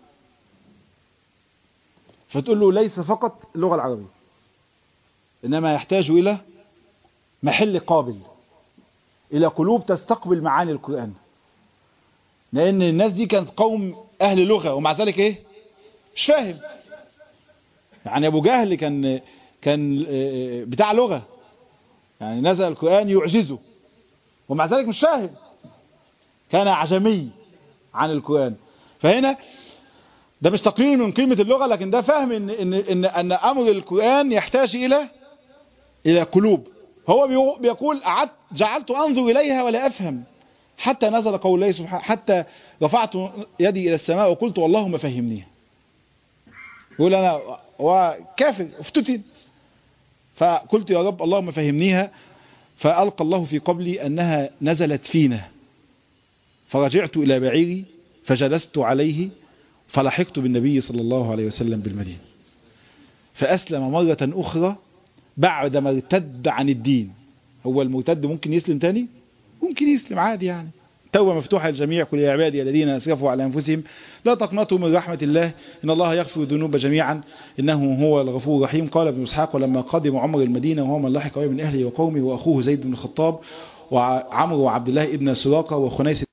فتقول له ليس فقط اللغة العربية انما يحتاج الى محل قابل الى قلوب تستقبل معاني القرآن لان الناس دي كانت قوم اهل لغة ومع ذلك ايه مش فاهم يعني ابو جهل كان كان بتاع لغة يعني نزل القرآن يعجزه ومع ذلك مش فاهم كان عجمي عن القرآن فهنا ده مش تقليل من قيمة اللغة لكن ده فهم ان, إن, إن, أن أمر القرآن يحتاج إلى إلى قلوب هو بيقول قعدت جعلت أنظر إليها ولا أفهم حتى نزل قول الله سبحانه حتى رفعت يدي إلى السماء وقلت اللهم فهمنيها يقول أنا وكافر افتتن فقلت يا رب اللهم فهمنيها فألقى الله في قبلي أنها نزلت فينا فرجعت إلى بعيري فجلست عليه فلحقت بالنبي صلى الله عليه وسلم بالمدينة فأسلم مرة أخرى بعد ما ارتد عن الدين هو المرتد ممكن يسلم تاني ممكن يسلم عادي يعني توبة مفتوحة للجميع كل يا عبادي الذين اسرفوا على أنفسهم لا تقنطوا من رحمة الله إن الله يغفر الذنوب جميعا إنه هو الغفور الرحيم قال ابن إسحاق ولما قدم عمر المدينة وهو من لحق من أهله وقومه وأخوه زيد بن الخطاب وعمرو وعبد الله ابن سراقة وخنيس